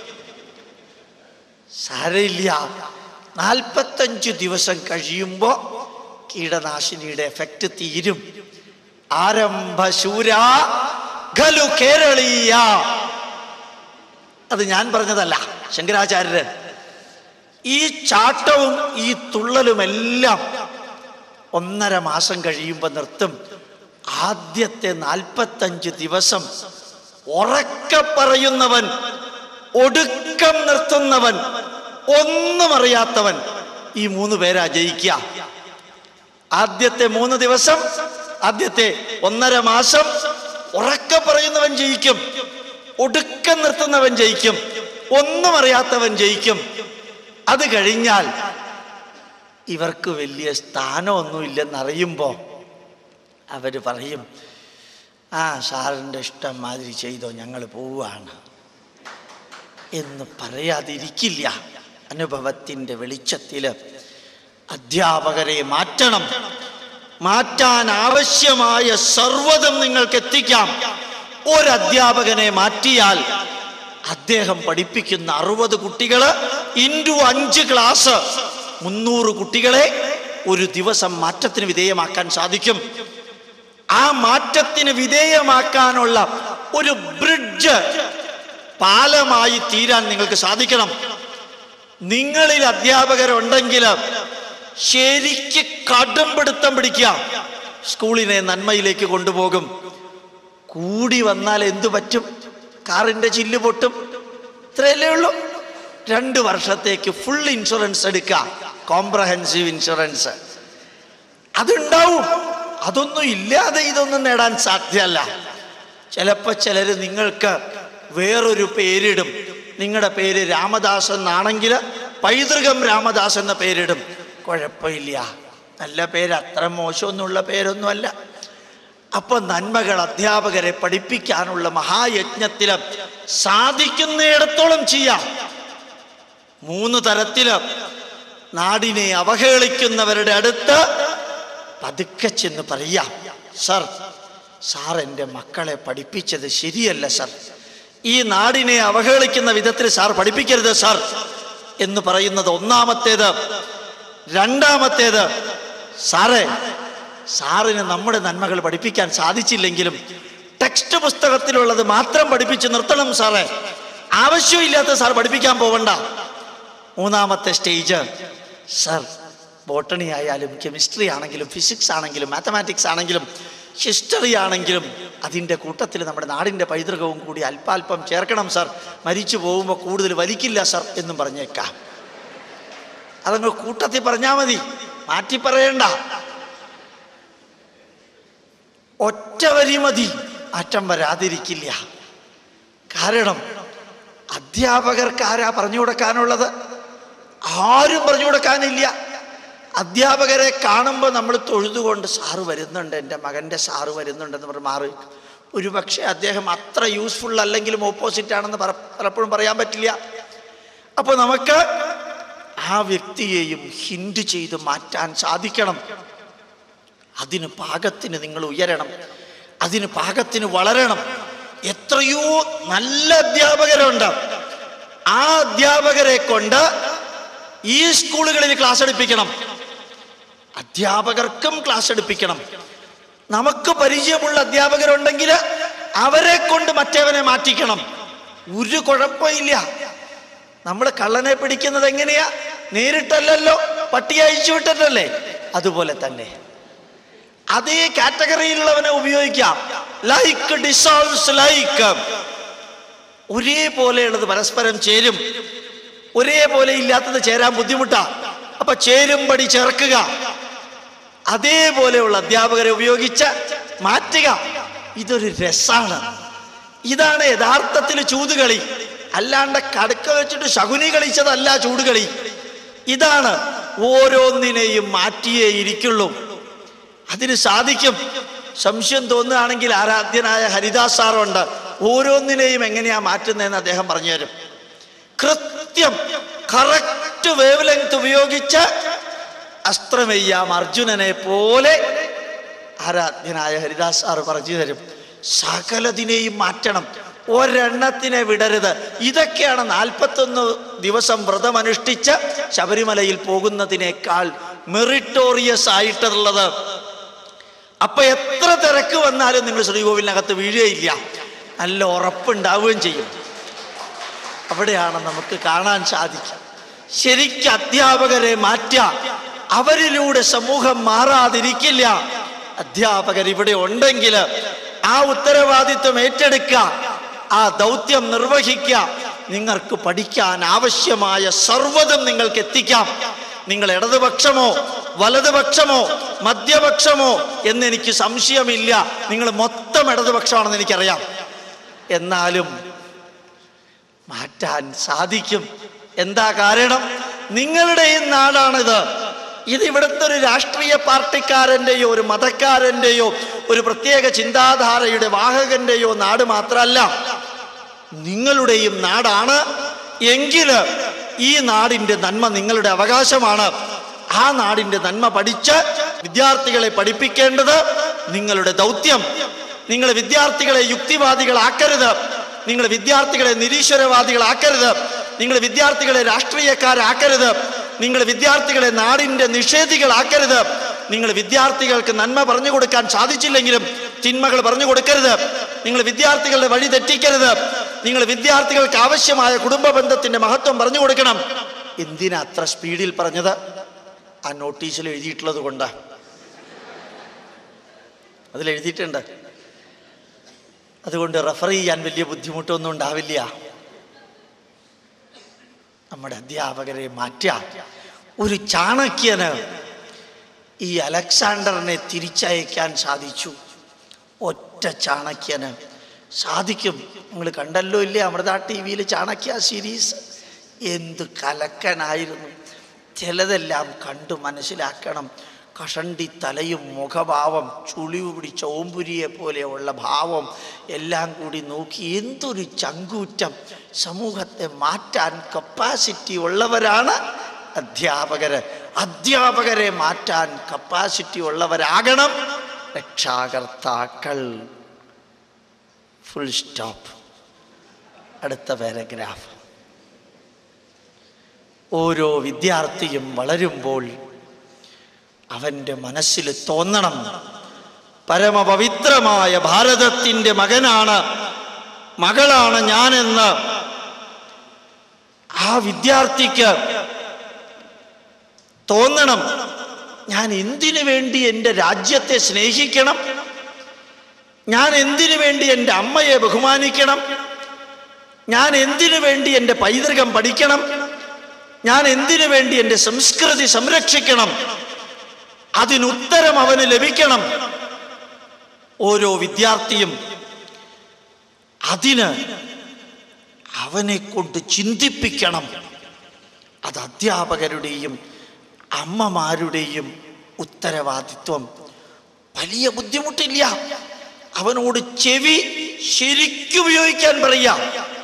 സാരയില്ല നാൽപ്പത്തഞ്ച് ദിവസം കഴിയുമ്പോ കീടനാശിനിയുടെ എഫക്റ്റ് തീരും ആരംഭശൂര ഖലു കേരളീയ അത് ഞാൻ പറഞ്ഞതല്ല ശങ്കരാചാര്യര് ഈ ചാട്ടവും ഈ തുള്ളലുമെല്ലാം ഒന്നര മാസം കഴിയുമ്പോൾ നിർത്തും ആദ്യത്തെ നാൽപ്പത്തഞ്ച് ദിവസം ഉറക്കെ പറയുന്നവൻ ഒടുക്കം നിർത്തുന്നവൻ ഒന്നും അറിയാത്തവൻ ഈ മൂന്ന് പേരാ ജയിക്കുക ആദ്യത്തെ മൂന്ന് ദിവസം ആദ്യത്തെ ഒന്നര മാസം ഉറക്കെ പറയുന്നവൻ ജയിക്കും ഒടുക്കം നിർത്തുന്നവൻ ജയിക്കും ഒന്നും അറിയാത്തവൻ ജയിക്കും അത് കഴിഞ്ഞാൽ ഇവർക്ക് വലിയ സ്ഥാനമൊന്നുമില്ലെന്നറിയുമ്പോ അവര് പറയും ആ സാറിൻ്റെ ഇഷ്ടം മാതിരി ചെയ്തോ ഞങ്ങൾ പോവുകയാണ് എന്ന് പറയാതിരിക്കില്ല അനുഭവത്തിൻ്റെ വെളിച്ചത്തിൽ അധ്യാപകരെ മാറ്റണം മാറ്റാൻ ആവശ്യമായ സർവ്വതും നിങ്ങൾക്ക് എത്തിക്കാം ഒരു അധ്യാപകനെ മാറ്റിയാൽ അദ്ദേഹം പഠിപ്പിക്കുന്ന അറുപത് കുട്ടികള് ഇൻറ്റു അഞ്ച് ക്ലാസ് മുന്നൂറ് കുട്ടികളെ ഒരു ദിവസം മാറ്റത്തിന് വിധേയമാക്കാൻ സാധിക്കും ആ മാറ്റത്തിന് വിധേയമാക്കാനുള്ള ഒരു ബ്രിഡ്ജ് പാലമായി തീരാൻ നിങ്ങൾക്ക് സാധിക്കണം നിങ്ങളിൽ അധ്യാപകരുണ്ടെങ്കിൽ ശരിക്ക് കടുംപിടുത്തം പിടിക്കുക സ്കൂളിനെ നന്മയിലേക്ക് കൊണ്ടുപോകും കൂടി വന്നാൽ എന്തു പറ്റും കാറിന്റെ ചില്ല് പൊട്ടും ഇത്രയല്ലേ ഉള്ളൂ രണ്ട് വർഷത്തേക്ക് ഫുൾ ഇൻഷുറൻസ് എടുക്കാം കോംപ്രഹെൻസീവ് ഇൻഷുറൻസ് അതുണ്ടാവും അതൊന്നും ഇല്ലാതെ ഇതൊന്നും നേടാൻ സാധ്യമല്ല ചിലപ്പോൾ ചിലർ നിങ്ങൾക്ക് വേറൊരു പേരിടും നിങ്ങളുടെ പേര് രാമദാസ് എന്നാണെങ്കിൽ പൈതൃകം രാമദാസ് എന്ന പേരിടും കുഴപ്പമില്ല നല്ല പേര് അത്ര മോശമൊന്നുമുള്ള പേരൊന്നുമല്ല അപ്പൊ നന്മകൾ അധ്യാപകരെ പഠിപ്പിക്കാനുള്ള മഹായജ്ഞത്തില് സാധിക്കുന്നിടത്തോളം ചെയ്യാം മൂന്ന് തരത്തില് നാടിനെ അവഹേളിക്കുന്നവരുടെ അടുത്ത് പതുക്കെ ചെന്ന് പറയാം സർ സാർ എൻ്റെ മക്കളെ പഠിപ്പിച്ചത് ശരിയല്ല സർ ഈ നാടിനെ അവഹേളിക്കുന്ന വിധത്തിൽ സാർ പഠിപ്പിക്കരുത് സാർ എന്ന് പറയുന്നത് ഒന്നാമത്തേത് രണ്ടാമത്തേത് സാറേ സാറിന് നമ്മുടെ നന്മകൾ പഠിപ്പിക്കാൻ സാധിച്ചില്ലെങ്കിലും ടെക്സ്റ്റ് പുസ്തകത്തിലുള്ളത് മാത്രം പഠിപ്പിച്ച് നിർത്തണം സാറേ ആവശ്യമില്ലാത്ത സാർ പഠിപ്പിക്കാൻ പോവണ്ട മൂന്നാമത്തെ സ്റ്റേജ് സർ ബോട്ടണി ആയാലും കെമിസ്ട്രി ആണെങ്കിലും ഫിസിക്സ് ആണെങ്കിലും മാത്തമാറ്റിക്സ് ആണെങ്കിലും ഹിസ്റ്ററി ആണെങ്കിലും അതിൻ്റെ കൂട്ടത്തിൽ നമ്മുടെ നാടിൻ്റെ പൈതൃകവും കൂടി അല്പാൽപ്പം ചേർക്കണം സർ മരിച്ചു പോകുമ്പോൾ കൂടുതൽ വലിക്കില്ല സർ എന്നും പറഞ്ഞേക്കാം അതങ്ങ് കൂട്ടത്തിൽ പറഞ്ഞാൽ മതി മാറ്റി പറയണ്ട ഒറ്റ വരി മതി മാറ്റം വരാതിരിക്കില്ല കാരണം അധ്യാപകർക്ക് ആരാ പറഞ്ഞു കൊടുക്കാനുള്ളത് ആരും പറഞ്ഞു കൊടുക്കാനില്ല അധ്യാപകരെ കാണുമ്പോൾ നമ്മൾ തൊഴുതുകൊണ്ട് സാറ് വരുന്നുണ്ട് എൻ്റെ മകൻ്റെ സാറ് വരുന്നുണ്ടെന്ന് പറഞ്ഞ് മാറി ഒരു പക്ഷേ അദ്ദേഹം അത്ര യൂസ്ഫുൾ അല്ലെങ്കിലും ഓപ്പോസിറ്റ് ആണെന്ന് പറ പലപ്പോഴും പറയാൻ പറ്റില്ല അപ്പോൾ നമുക്ക് ആ വ്യക്തിയെയും ഹിൻഡ് ചെയ്ത് മാറ്റാൻ സാധിക്കണം അതിന് പാകത്തിന് നിങ്ങൾ ഉയരണം അതിന് പാകത്തിന് വളരണം എത്രയോ നല്ല അധ്യാപകരുണ്ട് ആ അധ്യാപകരെ കൊണ്ട് ഈ സ്കൂളുകളിൽ ക്ലാസ് എടുപ്പിക്കണം അധ്യാപകർക്കും ക്ലാസ് എടുപ്പിക്കണം നമുക്ക് പരിചയമുള്ള അധ്യാപകരുണ്ടെങ്കിൽ അവരെ കൊണ്ട് മറ്റവനെ മാറ്റിക്കണം ഒരു കുഴപ്പമില്ല നമ്മൾ കള്ളനെ പിടിക്കുന്നത് എങ്ങനെയാ നേരിട്ടല്ലല്ലോ പട്ടി അയച്ചു വിട്ടിട്ടല്ലേ അതുപോലെ തന്നെ അതേ കാറ്റഗറിയിലുള്ളവനെ ഉപയോഗിക്കാം ലൈക്ക് ഡിസോൾവ്സ് ലൈക്ക് ഒരേപോലെയുള്ളത് പരസ്പരം ചേരും ഒരേപോലെ ഇല്ലാത്തത് ചേരാൻ ബുദ്ധിമുട്ടാ അപ്പൊ ചേരുംപടി ചേർക്കുക അതേപോലെയുള്ള അധ്യാപകരെ ഉപയോഗിച്ച് മാറ്റുക ഇതൊരു രസാണ് ഇതാണ് യഥാർത്ഥത്തിൽ ചൂതുകളി അല്ലാണ്ട് കടുക്ക വെച്ചിട്ട് ശകുനി കളിച്ചതല്ല ചൂടുകളി ഇതാണ് ഓരോന്നിനെയും മാറ്റിയേ ഇരിക്കുള്ളൂ അതിന് സാധിക്കും സംശയം തോന്നുകയാണെങ്കിൽ ആരാധ്യനായ ഹരിദാസ് സാറുണ്ട് ഓരോന്നിനെയും എങ്ങനെയാ മാറ്റുന്നതെന്ന് അദ്ദേഹം പറഞ്ഞുതരും കൃത്യം കറക്റ്റ് വേവ് ലെങ്ത് ഉപയോഗിച്ച് അസ്ത്രമെയ്യാം അർജുനനെ പോലെ ആരാധ്യനായ ഹരിദാസ് സാറ് പറഞ്ഞു തരും സകലതിനെയും മാറ്റണം ഒരെണ്ണത്തിനെ വിടരുത് ഇതൊക്കെയാണ് നാൽപ്പത്തൊന്ന് ദിവസം വ്രതമനുഷ്ഠിച്ച് ശബരിമലയിൽ പോകുന്നതിനേക്കാൾ മെറിറ്റോറിയസ് ആയിട്ടുള്ളത് അപ്പൊ എത്ര തിരക്ക് വന്നാലും നിങ്ങൾ ശ്രീകോവിലിനകത്ത് വീഴുകയില്ല നല്ല ഉറപ്പുണ്ടാവുകയും ചെയ്യും അവിടെയാണ് നമുക്ക് കാണാൻ സാധിക്കുക ശരിക്കും അധ്യാപകരെ മാറ്റാം അവരിലൂടെ സമൂഹം മാറാതിരിക്കില്ല അധ്യാപകർ ഇവിടെ ഉണ്ടെങ്കിൽ ആ ഉത്തരവാദിത്വം ഏറ്റെടുക്കുക ആ ദൗത്യം നിർവഹിക്കുക നിങ്ങൾക്ക് പഠിക്കാൻ ആവശ്യമായ സർവ്വതും നിങ്ങൾക്ക് എത്തിക്കാം നിങ്ങൾ ഇടതുപക്ഷമോ വലതുപക്ഷമോ മധ്യപക്ഷമോ എന്നെനിക്ക് സംശയമില്ല നിങ്ങൾ മൊത്തം ഇടതുപക്ഷമാണെന്ന് എനിക്കറിയാം എന്നാലും മാറ്റാൻ സാധിക്കും എന്താ കാരണം നിങ്ങളുടെ ഈ നാടാണിത് ഇത് ഇവിടുത്തെ ഒരു രാഷ്ട്രീയ പാർട്ടിക്കാരൻ്റെയോ ഒരു മതക്കാരൻ്റെയോ ഒരു പ്രത്യേക ചിന്താധാരയുടെ വാഹകന്റെയോ നാട് മാത്രമല്ല നിങ്ങളുടെയും നാടാണ് എങ്കിൽ ഈ നാടിൻ്റെ നന്മ നിങ്ങളുടെ അവകാശമാണ് ആ നാടിൻ്റെ നന്മ പഠിച്ച് വിദ്യാർത്ഥികളെ പഠിപ്പിക്കേണ്ടത് നിങ്ങളുടെ ദൗത്യം നിങ്ങൾ വിദ്യാർത്ഥികളെ യുക്തിവാദികളാക്കരുത് നിങ്ങൾ വിദ്യാർത്ഥികളെ നിരീശ്വരവാദികളാക്കരുത് നിങ്ങൾ വിദ്യാർത്ഥികളെ രാഷ്ട്രീയക്കാരാക്കരുത് നിങ്ങൾ വിദ്യാർത്ഥികളെ നാടിൻ്റെ നിഷേധികളാക്കരുത് നിങ്ങൾ വിദ്യാർത്ഥികൾക്ക് നന്മ പറഞ്ഞു കൊടുക്കാൻ സാധിച്ചില്ലെങ്കിലും തിന്മകൾ പറഞ്ഞു കൊടുക്കരുത് നിങ്ങൾ വിദ്യാർത്ഥികളുടെ വഴി തെറ്റിക്കരുത് നിങ്ങൾ വിദ്യാർത്ഥികൾക്ക് ആവശ്യമായ കുടുംബ ബന്ധത്തിന്റെ മഹത്വം പറഞ്ഞു കൊടുക്കണം എന്തിനാ അത്ര സ്പീഡിൽ പറഞ്ഞത് ആ നോട്ടീസിൽ എഴുതിയിട്ടുള്ളത് കൊണ്ട് അതിൽ എഴുതിയിട്ടുണ്ട് അതുകൊണ്ട് റെഫർ ചെയ്യാൻ വലിയ ബുദ്ധിമുട്ടൊന്നും ഉണ്ടാവില്ല നമ്മുടെ അധ്യാപകരെ മാറ്റാം ഒരു ചാണക്യന് ഈ അലക്സാണ്ടറിനെ തിരിച്ചയക്കാൻ സാധിച്ചു ഒറ്റ ചാണക്യന് സാധിക്കും നിങ്ങൾ കണ്ടല്ലോ ഇല്ലേ അമൃത ടി വിയിൽ ചാണക്യ സീരീസ് എന്ത് കലക്കനായിരുന്നു ചിലതെല്ലാം കണ്ടു മനസ്സിലാക്കണം കഷണ്ടി തലയും മുഖഭാവം ചുളിവ് പിടിച്ച ഓമ്പുരിയെ പോലെയുള്ള ഭാവം എല്ലാം കൂടി നോക്കി എന്തൊരു ചങ്കൂറ്റം സമൂഹത്തെ മാറ്റാൻ കപ്പാസിറ്റി ഉള്ളവരാണ് അധ്യാപകര് അധ്യാപകരെ മാറ്റാൻ കപ്പാസിറ്റി ഉള്ളവരാകണം രക്ഷാകർത്താക്കൾ ഫുൾ സ്റ്റോപ്പ് അടുത്ത പാരഗ്രാഫ് ഓരോ വിദ്യാർത്ഥിയും വളരുമ്പോൾ അവൻ്റെ മനസ്സിൽ തോന്നണം പരമപവിത്രമായ ഭാരതത്തിൻ്റെ മകനാണ് മകളാണ് ഞാനെന്ന് ആ വിദ്യാർത്ഥിക്ക് തോന്നണം ഞാൻ എന്തിനു വേണ്ടി എൻ്റെ രാജ്യത്തെ സ്നേഹിക്കണം ഞാൻ എന്തിനു വേണ്ടി എൻ്റെ അമ്മയെ ബഹുമാനിക്കണം ഞാൻ എന്തിനു വേണ്ടി എൻ്റെ പൈതൃകം പഠിക്കണം ഞാൻ എന്തിനു വേണ്ടി എൻ്റെ സംസ്കൃതി സംരക്ഷിക്കണം അതിനുത്തരം അവന് ലഭിക്കണം ഓരോ വിദ്യാർത്ഥിയും അതിന് അവനെ കൊണ്ട് ചിന്തിപ്പിക്കണം അത് അധ്യാപകരുടെയും അമ്മമാരുടെയും ഉത്തരവാദിത്വം വലിയ ബുദ്ധിമുട്ടില്ല അവനോട് ചെവി ശരിക്കും ഉപയോഗിക്കാൻ പറയാ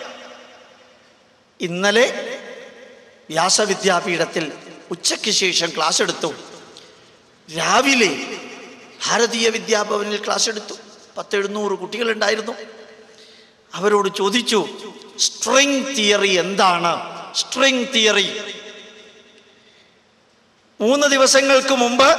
ഇന്നലെ വ്യാസവിദ്യാപീഠത്തിൽ ഉച്ചയ്ക്ക് ശേഷം ക്ലാസ് എടുത്തു രാവിലെ ഭാരതീയ വിദ്യാഭവനിൽ ക്ലാസ് എടുത്തു പത്തെഴുന്നൂറ് കുട്ടികളുണ്ടായിരുന്നു അവരോട് ചോദിച്ചു സ്ട്രിങ് തിയറി എന്താണ് സ്ട്രിങ് തിയറി മൂന്ന് ദിവസങ്ങൾക്ക് മുമ്പ്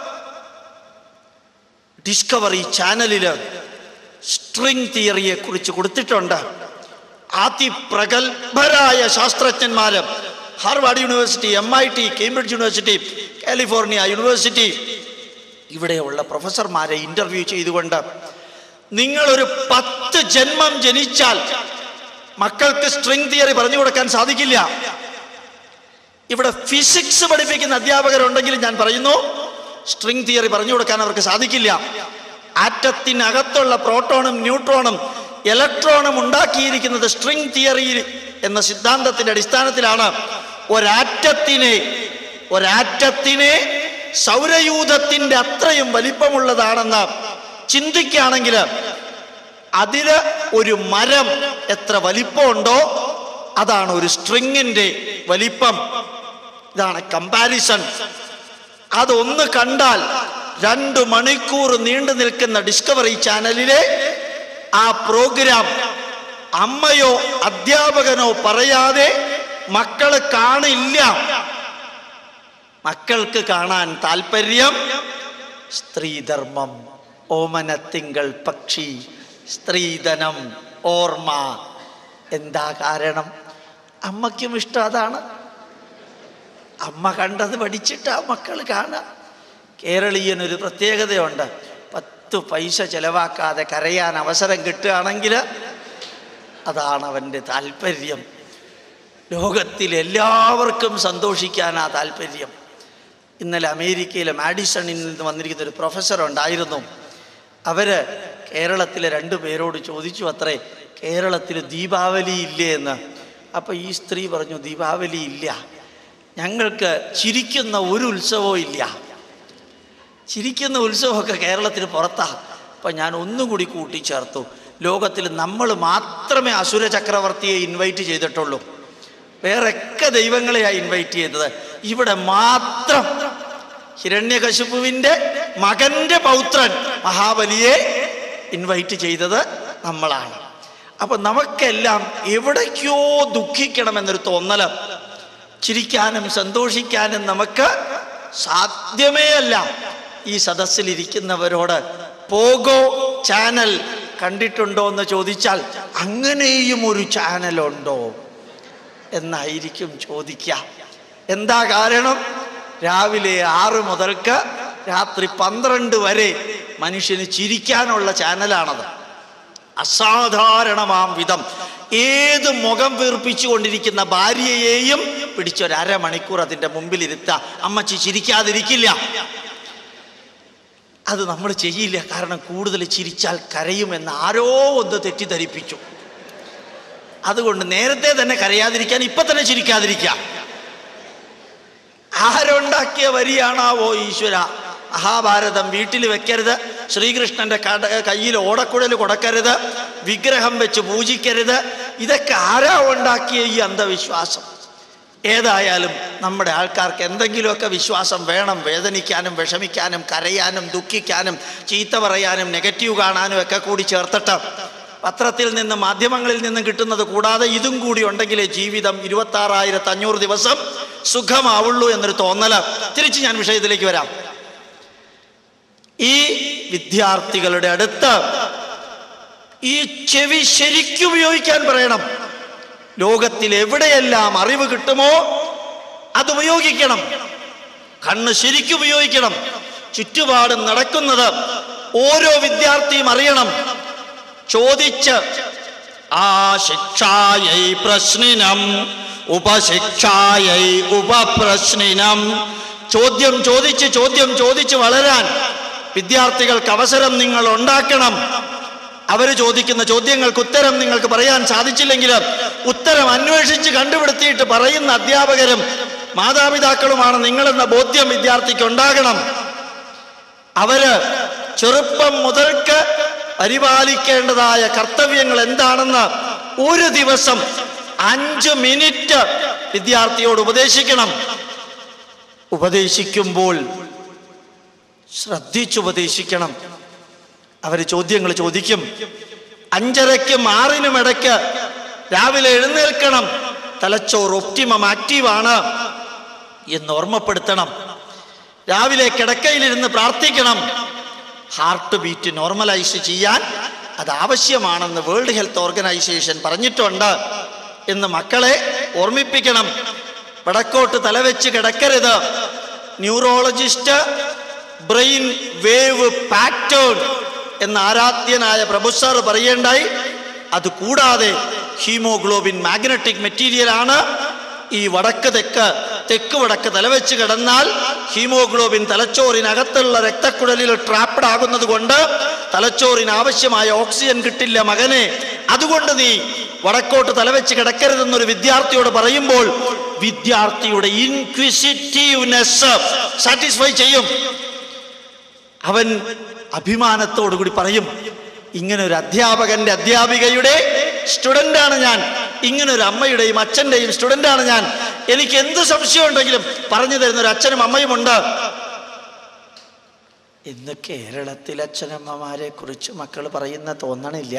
ഡിസ്കവറി ചാനലിൽ സ്ട്രിങ് തിയറിയെ കുറിച്ച് കൊടുത്തിട്ടുണ്ട് അതിപ്രഗത്ഭരായ ശാസ്ത്രജ്ഞന്മാര് Harvard University M I T Cambridge University California University ഇവിടെയുള്ള പ്രൊഫസർമാരെ ഇന്റർവ്യൂ ചെയ്തുകൊണ്ട് നിങ്ങളൊരു പത്ത് ജന്മം ജനിച്ചാൽ മക്കൾക്ക് സ്ട്രിങ് തിയറി പറഞ്ഞു കൊടുക്കാൻ സാധിക്കില്ല ഇവിടെ ഫിസിക്സ് പഠിപ്പിക്കുന്ന അധ്യാപകരുണ്ടെങ്കിലും ഞാൻ പറയുന്നു സ്ട്രിങ് തിയറി പറഞ്ഞു കൊടുക്കാൻ അവർക്ക് സാധിക്കില്ല ആറ്റത്തിനകത്തുള്ള പ്രോട്ടോണും ന്യൂട്രോണും ഇലക്ട്രോണും ഉണ്ടാക്കിയിരിക്കുന്നത് സ്ട്രിങ് തിയറി എന്ന സിദ്ധാന്തത്തിന്റെ അടിസ്ഥാനത്തിലാണ് ഒരാറ്റത്തിനെ ഒരാറ്റത്തിനെ സൗരയൂഥത്തിന്റെ അത്രയും വലിപ്പമുള്ളതാണെന്ന് ചിന്തിക്കുകയാണെങ്കിൽ അതില് ഒരു മരം എത്ര വലിപ്പമുണ്ടോ അതാണ് ഒരു സ്ട്രിങ്ങിന്റെ വലിപ്പം ഇതാണ് കമ്പാരിസൺ അതൊന്ന് കണ്ടാൽ രണ്ട് മണിക്കൂർ നീണ്ടു നിൽക്കുന്ന ഡിസ്കവറി ചാനലിലെ ആ പ്രോഗ്രാം അമ്മയോ അധ്യാപകനോ പറയാതെ മക്കള് കാണില്ല മക്കൾക്ക് കാണാൻ താല്പര്യം സ്ത്രീധർമ്മം ഓമനത്തിങ്കൾ പക്ഷി സ്ത്രീധനം ഓർമ്മ എന്താ കാരണം അമ്മയ്ക്കും ഇഷ്ടം അതാണ് അമ്മ കണ്ടത് പഠിച്ചിട്ട് ആ മക്കൾ കാണാം കേരളീയനൊരു പ്രത്യേകതയുണ്ട് പത്ത് പൈസ ചെലവാക്കാതെ കരയാൻ അവസരം കിട്ടുകയാണെങ്കിൽ അതാണ് അവൻ്റെ താല്പര്യം ലോകത്തിൽ എല്ലാവർക്കും സന്തോഷിക്കാനാ താല്പര്യം ഇന്നലെ അമേരിക്കയിലെ മാഡിസണിൽ നിന്ന് വന്നിരിക്കുന്ന ഒരു പ്രൊഫസർ ഉണ്ടായിരുന്നു അവര് കേരളത്തിലെ രണ്ടു പേരോട് ചോദിച്ചു അത്രേ കേരളത്തിൽ ദീപാവലി ഇല്ലേ എന്ന് അപ്പൊ ഈ സ്ത്രീ പറഞ്ഞു ദീപാവലി ഇല്ല ഞങ്ങൾക്ക് ചിരിക്കുന്ന ഒരു ഉത്സവവും ഇല്ല ചിരിക്കുന്ന ഉത്സവമൊക്കെ കേരളത്തിന് പുറത്താ അപ്പം ഞാൻ ഒന്നും കൂടി കൂട്ടിച്ചേർത്തു ലോകത്തിൽ നമ്മൾ മാത്രമേ അസുര ചക്രവർത്തിയെ ഇൻവൈറ്റ് ചെയ്തിട്ടുള്ളൂ വേറെയൊക്കെ ദൈവങ്ങളെയാണ് ഇൻവൈറ്റ് ചെയ്തത് ഇവിടെ മാത്രം ഹിരണ്യകശിപുവിൻ്റെ മകന്റെ പൗത്രൻ മഹാബലിയെ ഇൻവൈറ്റ് ചെയ്തത് നമ്മളാണ് അപ്പൊ നമുക്കെല്ലാം എവിടേക്കോ ദുഃഖിക്കണമെന്നൊരു തോന്നല് ചിരിക്കാനും സന്തോഷിക്കാനും നമുക്ക് സാധ്യമേ അല്ല ഈ സദസ്സിലിരിക്കുന്നവരോട് പോകോ ചാനൽ കണ്ടിട്ടുണ്ടോ എന്ന് ചോദിച്ചാൽ അങ്ങനെയും ഒരു ചാനലുണ്ടോ എന്നായിരിക്കും ചോദിക്കുക എന്താ കാരണം രാവിലെ ആറ് മുതൽക്ക് രാത്രി പന്ത്രണ്ട് വരെ മനുഷ്യന് ചിരിക്കാനുള്ള ചാനലാണത് അസാധാരണമാം വിധം ഏത് മുഖം വീർപ്പിച്ചു കൊണ്ടിരിക്കുന്ന ഭാര്യയെയും പിടിച്ചൊരു അരമണിക്കൂർ അതിൻ്റെ മുമ്പിൽ ഇരുത്തുക അമ്മച്ചി ചിരിക്കാതിരിക്കില്ല അത് നമ്മൾ ചെയ്യില്ല കാരണം കൂടുതൽ ചിരിച്ചാൽ കരയുമെന്ന് ആരോ ഒന്ന് തെറ്റിദ്ധരിപ്പിച്ചു അതുകൊണ്ട് നേരത്തെ തന്നെ കരയാതിരിക്കാൻ ഇപ്പൊ തന്നെ ചിരിക്കാതിരിക്കാം ആരുണ്ടാക്കിയ വരിയാണാവോ ഈശ്വര മഹാഭാരതം വീട്ടിൽ വെക്കരുത് ശ്രീകൃഷ്ണന്റെ കട കയ്യിൽ ഓടക്കുഴൽ കൊടുക്കരുത് വിഗ്രഹം വെച്ച് പൂജിക്കരുത് ഇതൊക്കെ ആരാ ഉണ്ടാക്കിയ ഈ അന്ധവിശ്വാസം ഏതായാലും നമ്മുടെ ആൾക്കാർക്ക് എന്തെങ്കിലുമൊക്കെ വിശ്വാസം വേണം വേദനിക്കാനും വിഷമിക്കാനും കരയാനും ദുഃഖിക്കാനും ചീത്ത പറയാനും നെഗറ്റീവ് കാണാനും ഒക്കെ കൂടി ചേർത്തിട്ട് പത്രത്തിൽ നിന്ന് മാധ്യമങ്ങളിൽ നിന്നും കിട്ടുന്നത് കൂടാതെ ഇതും കൂടി ഉണ്ടെങ്കിലേ ജീവിതം ഇരുപത്തി ആറായിരത്തി അഞ്ഞൂറ് ദിവസം സുഖമാവുള്ളൂ എന്നൊരു തോന്നല് തിരിച്ച് ഞാൻ വിഷയത്തിലേക്ക് വരാം ഈ വിദ്യാർത്ഥികളുടെ അടുത്ത് ഈ ചെവി ശരിക്കും ഉപയോഗിക്കാൻ പറയണം ലോകത്തിൽ എവിടെയെല്ലാം അറിവ് കിട്ടുമോ അത് ഉപയോഗിക്കണം കണ്ണ് ശരിക്കും ഉപയോഗിക്കണം ചുറ്റുപാടും നടക്കുന്നത് ഓരോ വിദ്യാർത്ഥിയും അറിയണം ചോദിച്ച് ആ ശിക്ഷായൈ പ്രശ്നിനം ഉപശിക്ഷായൈ ഉപപ്രശ്നിനം ചോദ്യം ചോദിച്ച് ചോദ്യം ചോദിച്ച് വളരാൻ വിദ്യാർത്ഥികൾക്ക് അവസരം നിങ്ങൾ ഉണ്ടാക്കണം അവർ ചോദിക്കുന്ന ചോദ്യങ്ങൾക്ക് ഉത്തരം നിങ്ങൾക്ക് പറയാൻ സാധിച്ചില്ലെങ്കിൽ ഉത്തരം അന്വേഷിച്ച് കണ്ടുപിടുത്തിയിട്ട് പറയുന്ന അധ്യാപകരും മാതാപിതാക്കളുമാണ് നിങ്ങളെന്ന ബോധ്യം വിദ്യാർത്ഥിക്ക് ഉണ്ടാകണം അവര് ചെറുപ്പം മുതൽക്ക് പരിപാലിക്കേണ്ടതായ കർത്തവ്യങ്ങൾ എന്താണെന്ന് ഒരു ദിവസം അഞ്ച് മിനിറ്റ് വിദ്യാർത്ഥിയോട് ഉപദേശിക്കണം ഉപദേശിക്കുമ്പോൾ ശ്രദ്ധിച്ചുപദേശിക്കണം അവർ ചോദ്യങ്ങൾ ചോദിക്കും അഞ്ചരയ്ക്കും ആറിനും ഇടയ്ക്ക് രാവിലെ എഴുന്നേൽക്കണം തലച്ചോറ് ഒപ്റ്റിമം ആക്റ്റീവാണ് എന്ന് ഓർമ്മപ്പെടുത്തണം രാവിലെ കിടക്കയിലിരുന്ന് പ്രാർത്ഥിക്കണം ഹാർട്ട് ബീറ്റ് നോർമലൈസ് ചെയ്യാൻ അത് ആവശ്യമാണെന്ന് വേൾഡ് ഹെൽത്ത് ഓർഗനൈസേഷൻ പറഞ്ഞിട്ടുണ്ട് എന്ന് മക്കളെ ഓർമ്മിപ്പിക്കണം വടക്കോട്ട് തലവെച്ച് കിടക്കരുത് ന്യൂറോളജിസ്റ്റ് ബ്രെയിൻ വേവ് പാറ്റേൺ എന്ന ആരാധ്യനായ പ്രഭു സാർ പറയേണ്ടായി അത് കൂടാതെ ഹീമോഗ്ലോബിൻ മാഗ്നറ്റിക് മെറ്റീരിയൽ ആണ് ഈ വടക്ക് തെക്ക് തെക്ക് വടക്ക് തലവെച്ച് കിടന്നാൽ ഹീമോഗ്ലോബിൻ തലച്ചോറിനകത്തുള്ള രക്തക്കുഴലിൽ ട്രാപ്പഡ് ആകുന്നത് കൊണ്ട് തലച്ചോറിന് ആവശ്യമായ ഓക്സിജൻ കിട്ടില്ല മകനെ അതുകൊണ്ട് നീ വടക്കോട്ട് തലവെച്ച് കിടക്കരുതെന്നൊരു വിദ്യാർത്ഥിയോട് പറയുമ്പോൾ വിദ്യാർത്ഥിയുടെ ഇൻക്വിസിറ്റീവ്നെസ് സാറ്റിസ്ഫൈ ചെയ്യും അവൻ അഭിമാനത്തോടു കൂടി പറയും ഇങ്ങനെ ഒരു അധ്യാപകന്റെ അധ്യാപികയുടെ സ്റ്റുഡൻ്റാണ് ഞാൻ ഇങ്ങനെ ഒരു അമ്മയുടെയും അച്ഛൻ്റെയും സ്റ്റുഡൻ്റാണ് ഞാൻ എനിക്ക് എന്ത് സംശയം ഉണ്ടെങ്കിലും പറഞ്ഞു തരുന്ന ഒരു അച്ഛനും അമ്മയുമുണ്ട് ഇന്ന് കേരളത്തിൽ അച്ഛനമ്മമാരെ കുറിച്ച് മക്കൾ പറയുന്ന തോന്നണില്ല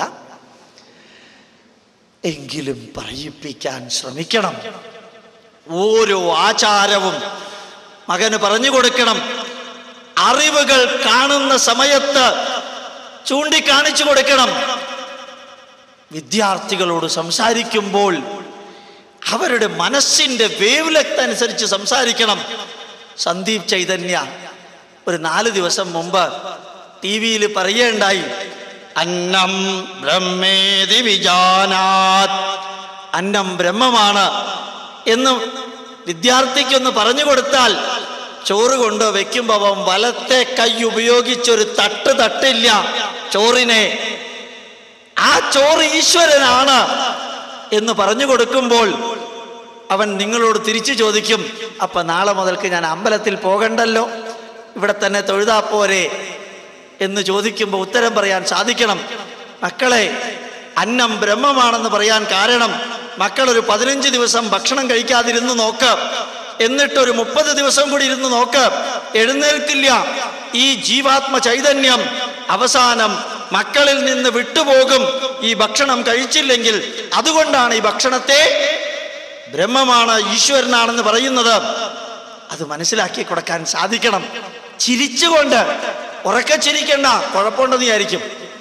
എങ്കിലും പറയിപ്പിക്കാൻ ശ്രമിക്കണം ഓരോ ആചാരവും മകന് പറഞ്ഞു കൊടുക്കണം അറിവുകൾ കാണുന്ന സമയത്ത് ചൂണ്ടിക്കാണിച്ചു കൊടുക്കണം വിദ്യാർത്ഥികളോട് സംസാരിക്കുമ്പോൾ അവരുടെ മനസ്സിന്റെ വേവ് ലെങ്ത് അനുസരിച്ച് സംസാരിക്കണം സന്ദീപ് ചൈതന്യ ഒരു നാല് ദിവസം മുമ്പ് ടി വിയിൽ പറയേണ്ടായി അന്നം ബ്രഹ്മേതി വിജാനാത് അന്നം ബ്രഹ്മമാണ് എന്ന് വിദ്യാർത്ഥിക്കൊന്ന് പറഞ്ഞു കൊടുത്താൽ ചോറ് കൊണ്ട് വെക്കുമ്പോൾ അവൻ വലത്തെ കൈ ഉപയോഗിച്ചൊരു തട്ട് തട്ടില്ല ചോറിനെ ആ ചോറ് ഈശ്വരനാണ് എന്ന് പറഞ്ഞു കൊടുക്കുമ്പോൾ അവൻ നിങ്ങളോട് തിരിച്ചു ചോദിക്കും അപ്പൊ നാളെ മുതൽക്ക് ഞാൻ അമ്പലത്തിൽ പോകണ്ടല്ലോ ഇവിടെ തന്നെ തൊഴുതാ പോരെ എന്ന് ചോദിക്കുമ്പോൾ ഉത്തരം പറയാൻ സാധിക്കണം മക്കളെ അന്നം ബ്രഹ്മമാണെന്ന് പറയാൻ കാരണം മക്കൾ ഒരു പതിനഞ്ച് ദിവസം ഭക്ഷണം കഴിക്കാതിരുന്ന് നോക്ക് എന്നിട്ട് ഒരു മുപ്പത് ദിവസം കൂടി ഇരുന്ന് നോക്ക് എഴുന്നേൽക്കില്ല ഈ ജീവാത്മ ചൈതന്യം അവസാനം മക്കളിൽ നിന്ന് വിട്ടുപോകും ഈ ഭക്ഷണം കഴിച്ചില്ലെങ്കിൽ അതുകൊണ്ടാണ് ഈ ഭക്ഷണത്തെ ബ്രഹ്മമാണ് ഈശ്വരനാണെന്ന് പറയുന്നത് അത് മനസ്സിലാക്കി കൊടുക്കാൻ സാധിക്കണം ചിരിച്ചുകൊണ്ട് ഉറക്കെ ചിരിക്കണ്ട കുഴപ്പമുണ്ടെന്ന് വിചാരിക്കും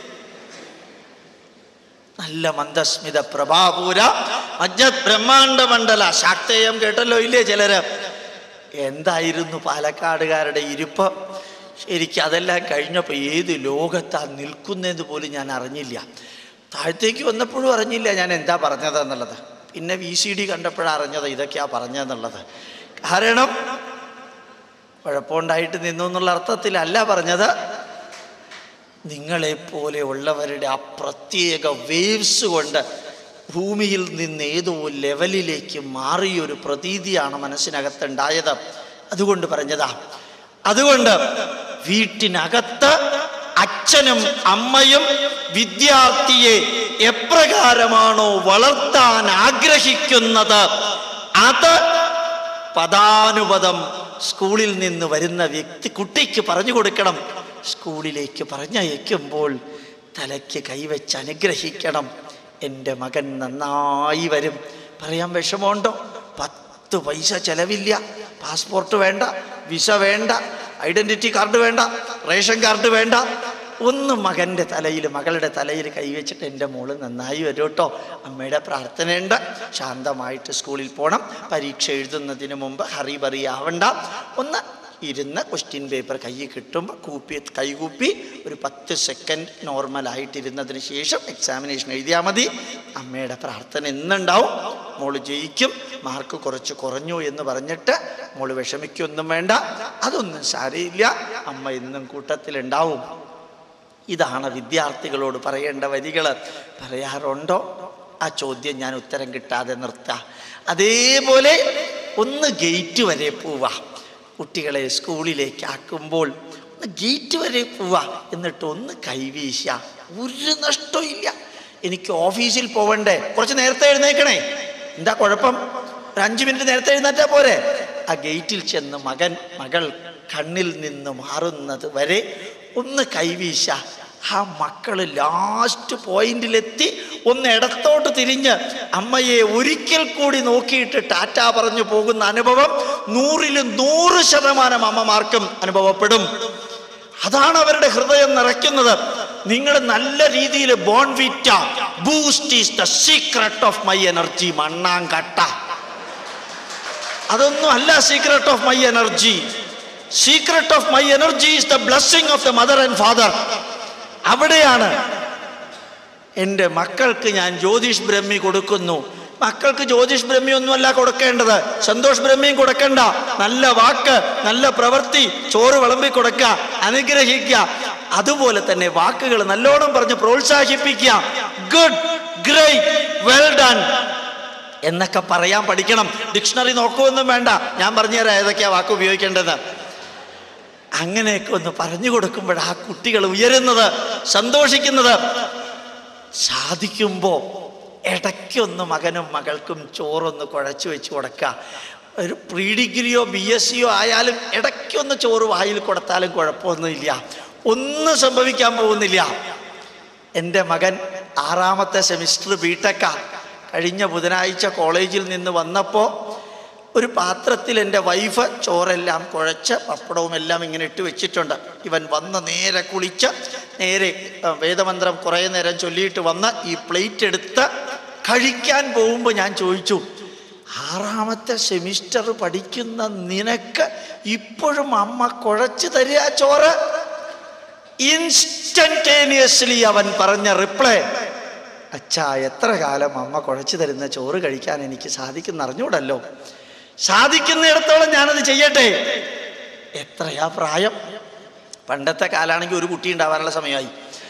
നല്ല മന്ദസ്മിത പ്രഭാപൂര മജ്ജത് ബ്രഹ്മാണ്ട മണ്ഡല ശാക്തേയം കേട്ടല്ലോ ഇല്ലേ ചിലര് എന്തായിരുന്നു പാലക്കാടുകാരുടെ ഇരിപ്പ് ശരിക്കും അതെല്ലാം കഴിഞ്ഞപ്പോൾ ഏത് ലോകത്താ നിൽക്കുന്നതെന്ന് പോലും ഞാൻ അറിഞ്ഞില്ല താഴത്തേക്ക് വന്നപ്പോഴും അറിഞ്ഞില്ല ഞാൻ എന്താ പറഞ്ഞത് എന്നുള്ളത് പിന്നെ വി സി ഡി കണ്ടപ്പോഴാണ് അറിഞ്ഞത് ഇതൊക്കെയാ പറഞ്ഞതെന്നുള്ളത് കാരണം കുഴപ്പമുണ്ടായിട്ട് നിന്നു എന്നുള്ള അർത്ഥത്തിലല്ല പറഞ്ഞത് നിങ്ങളെപ്പോലെ ഉള്ളവരുടെ ആ പ്രത്യേക വേവ്സ് കൊണ്ട് ഭൂമിയിൽ നിന്ന് ഏതോ ലെവലിലേക്ക് മാറിയൊരു പ്രതീതിയാണ് മനസ്സിനകത്തുണ്ടായത് അതുകൊണ്ട് പറഞ്ഞതാ അതുകൊണ്ട് വീട്ടിനകത്ത് അച്ഛനും അമ്മയും വിദ്യാർത്ഥിയെ എപ്രകാരമാണോ വളർത്താൻ ആഗ്രഹിക്കുന്നത് അത് പദാനുപദം സ്കൂളിൽ നിന്ന് വരുന്ന വ്യക്തി കുട്ടിക്ക് പറഞ്ഞു കൊടുക്കണം സ്കൂളിലേക്ക് പറഞ്ഞയക്കുമ്പോൾ തലയ്ക്ക് കൈവച്ച് അനുഗ്രഹിക്കണം എൻ്റെ മകൻ നന്നായി വരും പറയാൻ വിഷമമുണ്ടോ പത്ത് പൈസ ചെലവില്ല പാസ്പോർട്ട് വേണ്ട വിസ വേണ്ട ഐഡൻറ്റിറ്റി കാർഡ് വേണ്ട റേഷൻ കാർഡ് വേണ്ട ഒന്ന് മകൻ്റെ തലയിൽ മകളുടെ തലയിൽ കൈവച്ചിട്ട് എൻ്റെ മോള് നന്നായി വരും കേട്ടോ അമ്മയുടെ പ്രാർത്ഥനയുണ്ട് ശാന്തമായിട്ട് സ്കൂളിൽ പോകണം പരീക്ഷ എഴുതുന്നതിന് മുമ്പ് ഹറി ബറി ആവണ്ട ഒന്ന് ഇരുന്ന് ക്വസ്റ്റ്യൻ പേപ്പർ കയ്യിൽ കിട്ടുമ്പോൾ കൂപ്പി കൈകൂപ്പി ഒരു പത്ത് സെക്കൻഡ് നോർമലായിട്ടിരുന്നതിന് ശേഷം എക്സാമിനേഷൻ എഴുതിയാൽ മതി അമ്മയുടെ പ്രാർത്ഥന എന്നുണ്ടാവും മോള് ജയിക്കും മാർക്ക് കുറച്ച് കുറഞ്ഞു എന്ന് പറഞ്ഞിട്ട് മോള് വിഷമിക്കൊന്നും വേണ്ട അതൊന്നും സാരയില്ല അമ്മ എന്നും കൂട്ടത്തിലുണ്ടാവും ഇതാണ് വിദ്യാർത്ഥികളോട് പറയേണ്ട വരികൾ പറയാറുണ്ടോ ആ ചോദ്യം ഞാൻ ഉത്തരം കിട്ടാതെ നിർത്താം അതേപോലെ ഒന്ന് ഗേറ്റ് വരെ പോവാ കുട്ടികളെ സ്കൂളിലേക്ക് ആക്കുമ്പോൾ ഒന്ന് ഗേറ്റ് വരെ പോവാ എന്നിട്ട് ഒന്ന് കൈവീശ ഒരു നഷ്ടവും ഇല്ല എനിക്ക് ഓഫീസിൽ പോവണ്ടേ കുറച്ച് നേരത്തെ എഴുന്നേക്കണേ എന്താ കുഴപ്പം ഒരു അഞ്ച് മിനിറ്റ് നേരത്തെ എഴുന്നേറ്റാ പോരെ ആ ഗേറ്റിൽ ചെന്ന് മകൻ മകൾ കണ്ണിൽ നിന്ന് മാറുന്നത് വരെ ഒന്ന് കൈവീശ ആ മക്കള് ലാസ്റ്റ് പോയിന്റിലെത്തി ഒന്ന് ഇടത്തോട്ട് തിരിഞ്ഞ് അമ്മയെ ഒരിക്കൽ കൂടി നോക്കിയിട്ട് ടാറ്റ പറഞ്ഞു പോകുന്ന അനുഭവം നൂറിൽ നൂറ് ശതമാനം അമ്മമാർക്കും അനുഭവപ്പെടും അതാണ് അവരുടെ ഹൃദയം നിറയ്ക്കുന്നത് നിങ്ങൾ നല്ല രീതിയിൽ Bournvita Boost is the secret of my energy മണ്ണാങ്കട്ട അതൊന്നും അല്ല secret of my energy secret of my energy is the blessing of the mother and father അവിടെയാണ് എൻ്റെ മക്കൾക്ക് ഞാൻ ജ്യോതിഷ് ബ്രഹ്മി കൊടുക്കുന്നു മക്കൾക്ക് ജ്യോതിഷ് ബ്രഹ്മി ഒന്നുമല്ല കൊടുക്കേണ്ടത് സന്തോഷ് ബ്രഹ്മിയും കൊടുക്കണ്ട നല്ല വാക്ക് നല്ല പ്രവൃത്തി ചോറ് വിളമ്പി കൊടുക്കുക അനുഗ്രഹിക്കുക അതുപോലെ തന്നെ വാക്കുകൾ നല്ലോണം പറഞ്ഞ് പ്രോത്സാഹിപ്പിക്കുക ഗുഡ് ഗ്രേറ്റ് വെൽ ഡൺ എന്നൊക്കെ പറയാൻ പഠിക്കണം ഡിക്ഷണറി നോക്കുമൊന്നും വേണ്ട ഞാൻ പറഞ്ഞുതരാം ഏതൊക്കെയാ വാക്ക് ഉപയോഗിക്കേണ്ടത് അങ്ങനെയൊക്കെ ഒന്ന് പറഞ്ഞു കൊടുക്കുമ്പോൾ ആ കുട്ടികൾ ഉയരുന്നത് സന്തോഷിക്കുന്നത് സാധിക്കുമ്പോൾ ഇടയ്ക്കൊന്ന് മകനും മകൾക്കും ചോറൊന്ന് കുഴച്ച് വെച്ച് കൊടുക്കുക ഒരു പ്രീ ഡിഗ്രിയോ ബി എസ് സിയോ ആയാലും ഇടയ്ക്കൊന്ന് ചോറ് വായിൽ കൊടുത്താലും കുഴപ്പമൊന്നുമില്ല ഒന്നും സംഭവിക്കാൻ പോകുന്നില്ല എൻ്റെ മകൻ ആറാമത്തെ സെമിസ്റ്റർ ബിടെക്ക കഴിഞ്ഞ ബുധനാഴ്ച കോളേജിൽ നിന്ന് വന്നപ്പോൾ ഒരു പാത്രത്തിൽ എൻ്റെ വൈഫ് ചോറെല്ലാം കുഴച്ച് പപ്പടവും എല്ലാം ഇങ്ങനെ ഇട്ട് വെച്ചിട്ടുണ്ട് ഇവൻ വന്ന് നേരെ കുളിച്ച് നേരെ ആ, വേദമന്ത്രം കുറേ നേരം ചൊല്ലിയിട്ട് വന്ന് ഈ പ്ലേറ്റ് എടുത്ത് കഴിക്കാൻ പോകുമ്പോൾ ഞാൻ ചോദിച്ചു ആറാമത്തെ സെമിസ്റ്റർ പഠിക്കുന്ന നിനക്ക് ഇപ്പോഴും അമ്മ കുഴച്ച് തരിക ചോറ് ഇൻസ്റ്റന്റേനിയസ്ലി അവൻ പറഞ്ഞ റിപ്ലൈ അച്ഛാ എത്ര കാലം അമ്മ കുഴച്ചു തരുന്ന ചോറ് കഴിക്കാൻ എനിക്ക് സാധിക്കുന്ന അറിഞ്ഞൂടല്ലോ സാധിക്കുന്നിടത്തോളം ഞാനത് ചെയ്യട്ടെ എത്രയാ പ്രായം പണ്ടത്തെ കാലാണെങ്കിൽ ഒരു കുട്ടി ഉണ്ടാവാനുള്ള സമയമായി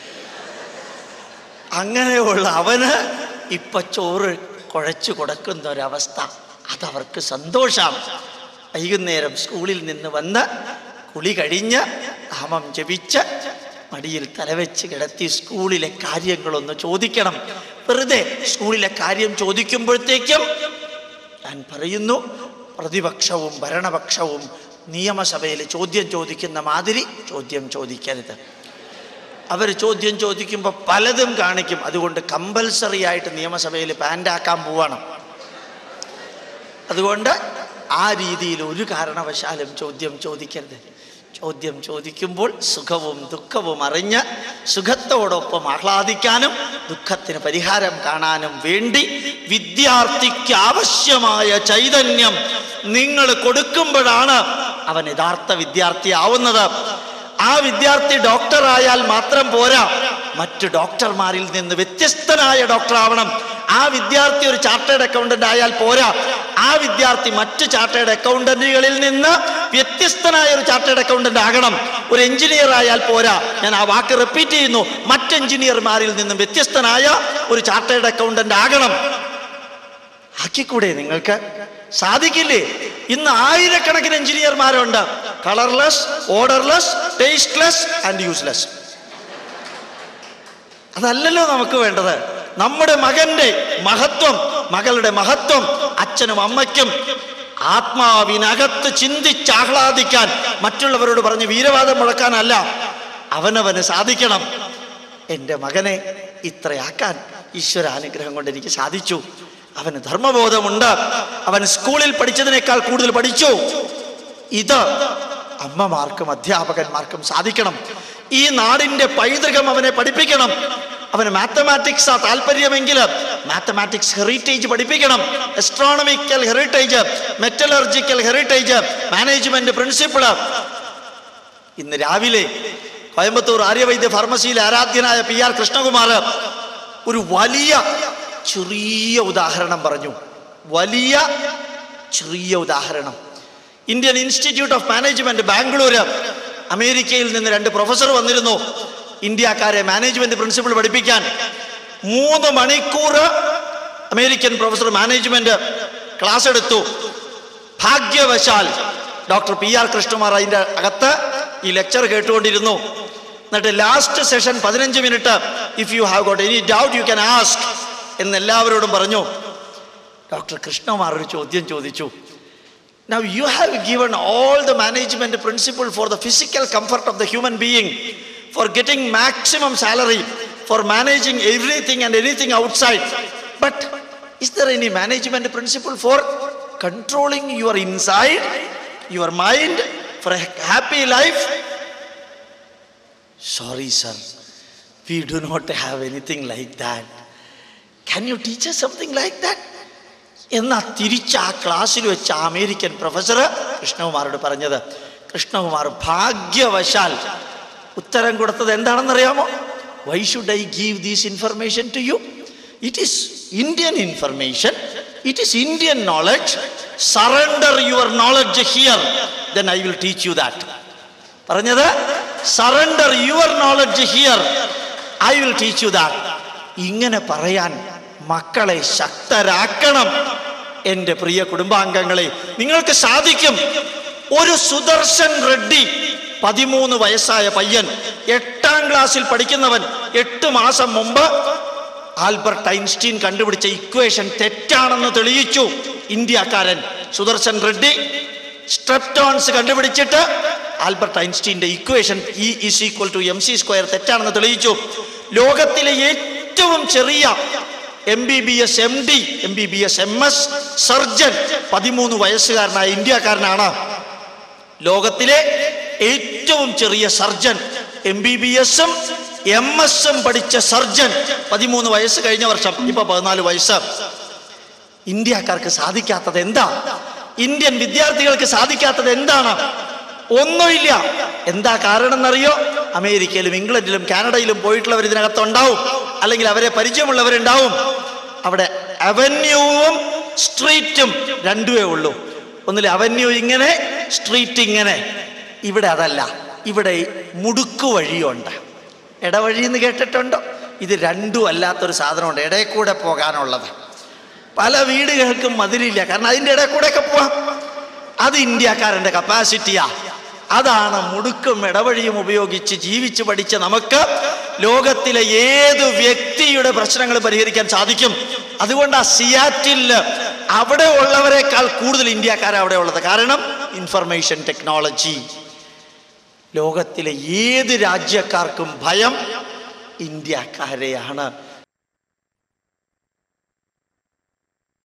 അങ്ങനെയുള്ള അവന് ഇപ്പൊ ചോറ് കുഴച്ചു കൊടുക്കുന്ന ഒരവസ്ഥ അതവർക്ക് സന്തോഷമാണ് വൈകുന്നേരം സ്കൂളിൽ നിന്ന് വന്ന് കുളി കഴിഞ്ഞ് നാമം ജപിച്ച് മടിയിൽ തലവെച്ച് കിടത്തി സ്കൂളിലെ കാര്യങ്ങളൊന്ന് ചോദിക്കണം വെറുതെ സ്കൂളിലെ കാര്യം ചോദിക്കുമ്പോഴത്തേക്കും ഞാൻ പറയുന്നു പ്രതിപക്ഷവും ഭരണപക്ഷവും നിയമസഭയിൽ ചോദ്യം ചോദിക്കുന്ന മാതിരി ചോദ്യം ചോദിക്കരുത് അവർ ചോദ്യം ചോദിക്കുമ്പോൾ പലതും കാണിക്കും അതുകൊണ്ട് കമ്പൽസറി ആയിട്ട് നിയമസഭയിൽ പാൻ്റാക്കാൻ പോവാണ് അതുകൊണ്ട് ആ രീതിയിൽ ഒരു കാരണവശാലും ചോദ്യം ചോദിക്കരുത് ചോദ്യം ചോദിക്കുമ്പോൾ സുഖവും ദുഃഖവും അറിഞ്ഞ് സുഖത്തോടൊപ്പം ആഹ്ലാദിക്കാനും ദുഃഖത്തിന് പരിഹാരം കാണാനും വേണ്ടി വിദ്യാർത്ഥിക്ക് ആവശ്യമായ ചൈതന്യം നിങ്ങൾ കൊടുക്കുമ്പോഴാണ് അവൻ യഥാർത്ഥ വിദ്യാർത്ഥിയാവുന്നത് ആ വിദ്യാർത്ഥി ഡോക്ടറായാൽ മാത്രം പോരാ മറ്റു ഡോക്ടർമാരിൽ നിന്ന് വ്യത്യസ്തനായ ഡോക്ടർ ആവണം ആ വിദ്യാർത്ഥി ഒരു ചാർട്ടേഡ് അക്കൗണ്ടന്റ് ആയാൽ പോരാ ആ വിദ്യാർത്ഥി മറ്റു ചാർട്ടേഡ് അക്കൗണ്ടന്റുകളിൽ നിന്ന് വ്യത്യസ്തനായ ഒരു ചാർട്ടേഡ് അക്കൗണ്ടന്റ് ആകണം ഒരു എഞ്ചിനീയർ ആയാൽ പോരാ ഞാൻ ആ വാക്ക് റിപ്പീറ്റ് ചെയ്യുന്നു മറ്റ് എഞ്ചിനീയർമാരിൽ നിന്നും വ്യത്യസ്തനായ ഒരു ചാർട്ടേഡ് അക്കൗണ്ടന്റ് ആകണം ആക്കിക്കൂടെ നിങ്ങൾക്ക് സാധിക്കില്ലേ ഇന്ന് ആയിരക്കണക്കിന് എഞ്ചിനീയർമാരുണ്ട് colourless orderless tasteless and useless അതല്ലല്ലോ നമുക്ക് വേണ്ടത് നമ്മുടെ മകന്റെ മഹത്വം മകളുടെ മഹത്വം അച്ഛനും അമ്മയ്ക്കും ആത്മാവിനകത്ത് ചിന്തിച്ചാഹ്ലാദിക്കാൻ മറ്റുള്ളവരോട് പറഞ്ഞ് വീരവാദം മുഴക്കാനല്ല അവനവന് സാധിക്കണം എൻ്റെ മകനെ ഇത്രയാക്കാൻ ഈശ്വരാനുഗ്രഹം കൊണ്ട് എനിക്ക് സാധിച്ചു അവന് ധർമ്മബോധമുണ്ട് അവൻ സ്കൂളിൽ പഠിച്ചതിനേക്കാൾ കൂടുതൽ പഠിച്ചു ഇത് അമ്മമാർക്കും അധ്യാപകന്മാർക്കും സാധിക്കണം ഈ നാടിന്റെ പൈതൃകം അവനെ പഠിപ്പിക്കണം അവന് മാത്തമാറ്റിക്സ് ആ താല്പര്യമെങ്കിൽ മാത്തമാറ്റിക്സ് ഹെറിറ്റേജ് പഠിപ്പിക്കണം astronomical heritage metallurgical heritage management principle ഇന്ന് രാവിലെ കോയമ്പത്തൂർ ആര്യവൈദ്യ ഫാർമസിയിലെ ആരാധ്യനായ പി ആർ കൃഷ്ണകുമാർ ഒരു വലിയ ചെറിയ ഉദാഹരണം പറഞ്ഞു വലിയ ചെറിയ ഉദാഹരണം Indian Institute of Management Bangalore അമേരിക്കയിൽ നിന്ന് രണ്ട് പ്രൊഫസർ വന്നിരുന്നു ഇന്ത്യക്കാരെ മാനേജ്മെന്റ് പ്രിൻസിപ്പിൾ പഠിപ്പിക്കാൻ മൂന്ന് മണിക്കൂർ അമേരിക്കൻ പ്രൊഫസർ മാനേജ്മെന്റ് ക്ലാസ് എടുത്തു ഭാഗ്യവശാൽ ഡോക്ടർ പി ആർ കൃഷ്ണകുമാർ അതിൻ്റെ അകത്ത് ഈ ലെക്ചർ കേട്ടുകൊണ്ടിരുന്നു എന്നിട്ട് ലാസ്റ്റ് സെഷൻ പതിനഞ്ച് minute if you have got any doubt you can ask എന്ന് എല്ലാവരോടും പറഞ്ഞു ഡോക്ടർ കൃഷ്ണകുമാർ ഒരു ചോദ്യം ചോദിച്ചു Now you have given all the management principle for the physical comfort of the human being, for getting maximum salary, for managing everything and anything outside. But is there any management principle for controlling your inside, your mind, for a happy life? Sorry, sir. We do not have anything like that. Can you teach us something like that? എന്നാ തിരിച്ച് ആ ക്ലാസ്സിൽ വെച്ച് ആ American professor കൃഷ്ണകുമാരോട് പറഞ്ഞത് കൃഷ്ണകുമാർ ഭാഗ്യവശാൽ ഉത്തരം കൊടുത്തത് എന്താണെന്നറിയാമോ why should I give these information to you it is Indian information it is Indian knowledge surrender your knowledge here then I will teach you that പറഞ്ഞത് surrender your knowledge here I will teach you that ഇങ്ങനെ പറയാൻ മക്കളെ ശക്തരാക്കണം എൻ്റെ പ്രിയ കുടുംബാംഗങ്ങളെ നിങ്ങൾക്ക് സാധിക്കും ഒരു സുദർശൻ റെഡ്ഡി പതിമൂന്ന് വയസ്സായ പയ്യൻ എട്ടാം ക്ലാസ്സിൽ പഠിക്കുന്നവൻ എട്ട് മാസം മുമ്പ് ആൽബർട്ട് ഐൻസ്റ്റീൻ കണ്ടുപിടിച്ച ഇക്വേഷൻ തെറ്റാണെന്ന് തെളിയിച്ചു ഇന്ത്യക്കാരൻ സുദർശൻ റെഡ്ഡി സ്ട്രെപ്റ്റോൺസ് കണ്ടുപിടിച്ചിട്ട് ആൽബർട്ട് ഐൻസ്റ്റീൻ്റെ equation E is equal to M C square തെറ്റാണെന്ന് തെളിയിച്ചു ലോകത്തിലെ ഏറ്റവും ചെറിയ M B B S M D M B B S M S surgeon പതിമൂന്ന് വയസ്സുകാരനായ ഇന്ത്യക്കാരനാണ് ലോകത്തിലെ ഏറ്റവും ചെറിയ സർജൻ എം ബി ബി എസും എം എസും പഠിച്ച സർജൻ പതിമൂന്ന് വയസ്സ് കഴിഞ്ഞ വർഷം ഇപ്പൊ പതിനാല് വയസ്സ് ഇന്ത്യക്കാർക്ക് സാധിക്കാത്തത് എന്താ ഇന്ത്യൻ വിദ്യാർത്ഥികൾക്ക് സാധിക്കാത്തത് എന്താണ് ഒന്നുമില്ല എന്താ കാരണം എന്നറിയോ അമേരിക്കയിലും ഇംഗ്ലണ്ടിലും കാനഡയിലും പോയിട്ടുള്ളവർ ഇതിനകത്തുണ്ടാവും അല്ലെങ്കിൽ അവരെ പരിചയമുള്ളവരുണ്ടാവും അവിടെ അവന്യൂവും സ്ട്രീറ്റും രണ്ടുമേ ഉള്ളൂ ഒന്നിൽ അവന്യൂ ഇങ്ങനെ സ്ട്രീറ്റ് ഇങ്ങനെ ഇവിടെ അതല്ല ഇവിടെ മുടുക്കു വഴിയുണ്ട് ഇടവഴി എന്ന് കേട്ടിട്ടുണ്ടോ ഇത് രണ്ടും അല്ലാത്തൊരു സാധനമുണ്ട് ഇടയിൽ കൂടെ പോകാനുള്ളത് പല വീടുകൾക്കും മതിലില്ല കാരണം അതിൻ്റെ ഇടയിൽ കൂടെയൊക്കെ പോവാം അത് ഇന്ത്യക്കാരൻ്റെ കപ്പാസിറ്റിയാ അതാണ് മുടുക്കും ഇടവഴിയും ഉപയോഗിച്ച് ജീവിച്ച് പഠിച്ച നമുക്ക് ലോകത്തിലെ ഏത് വ്യക്തിയുടെ പ്രശ്നങ്ങൾ പരിഹരിക്കാൻ സാധിക്കും അതുകൊണ്ട് ആ സിയാറ്റില് അവിടെ ഉള്ളവരെക്കാൾ കൂടുതൽ ഇന്ത്യക്കാരാണ് അവിടെ ഉള്ളത് കാരണം ഇൻഫർമേഷൻ ടെക്നോളജി ലോകത്തിലെ ഏത് രാജ്യക്കാർക്കും ഭയം ഇന്ത്യക്കാരെയാണ്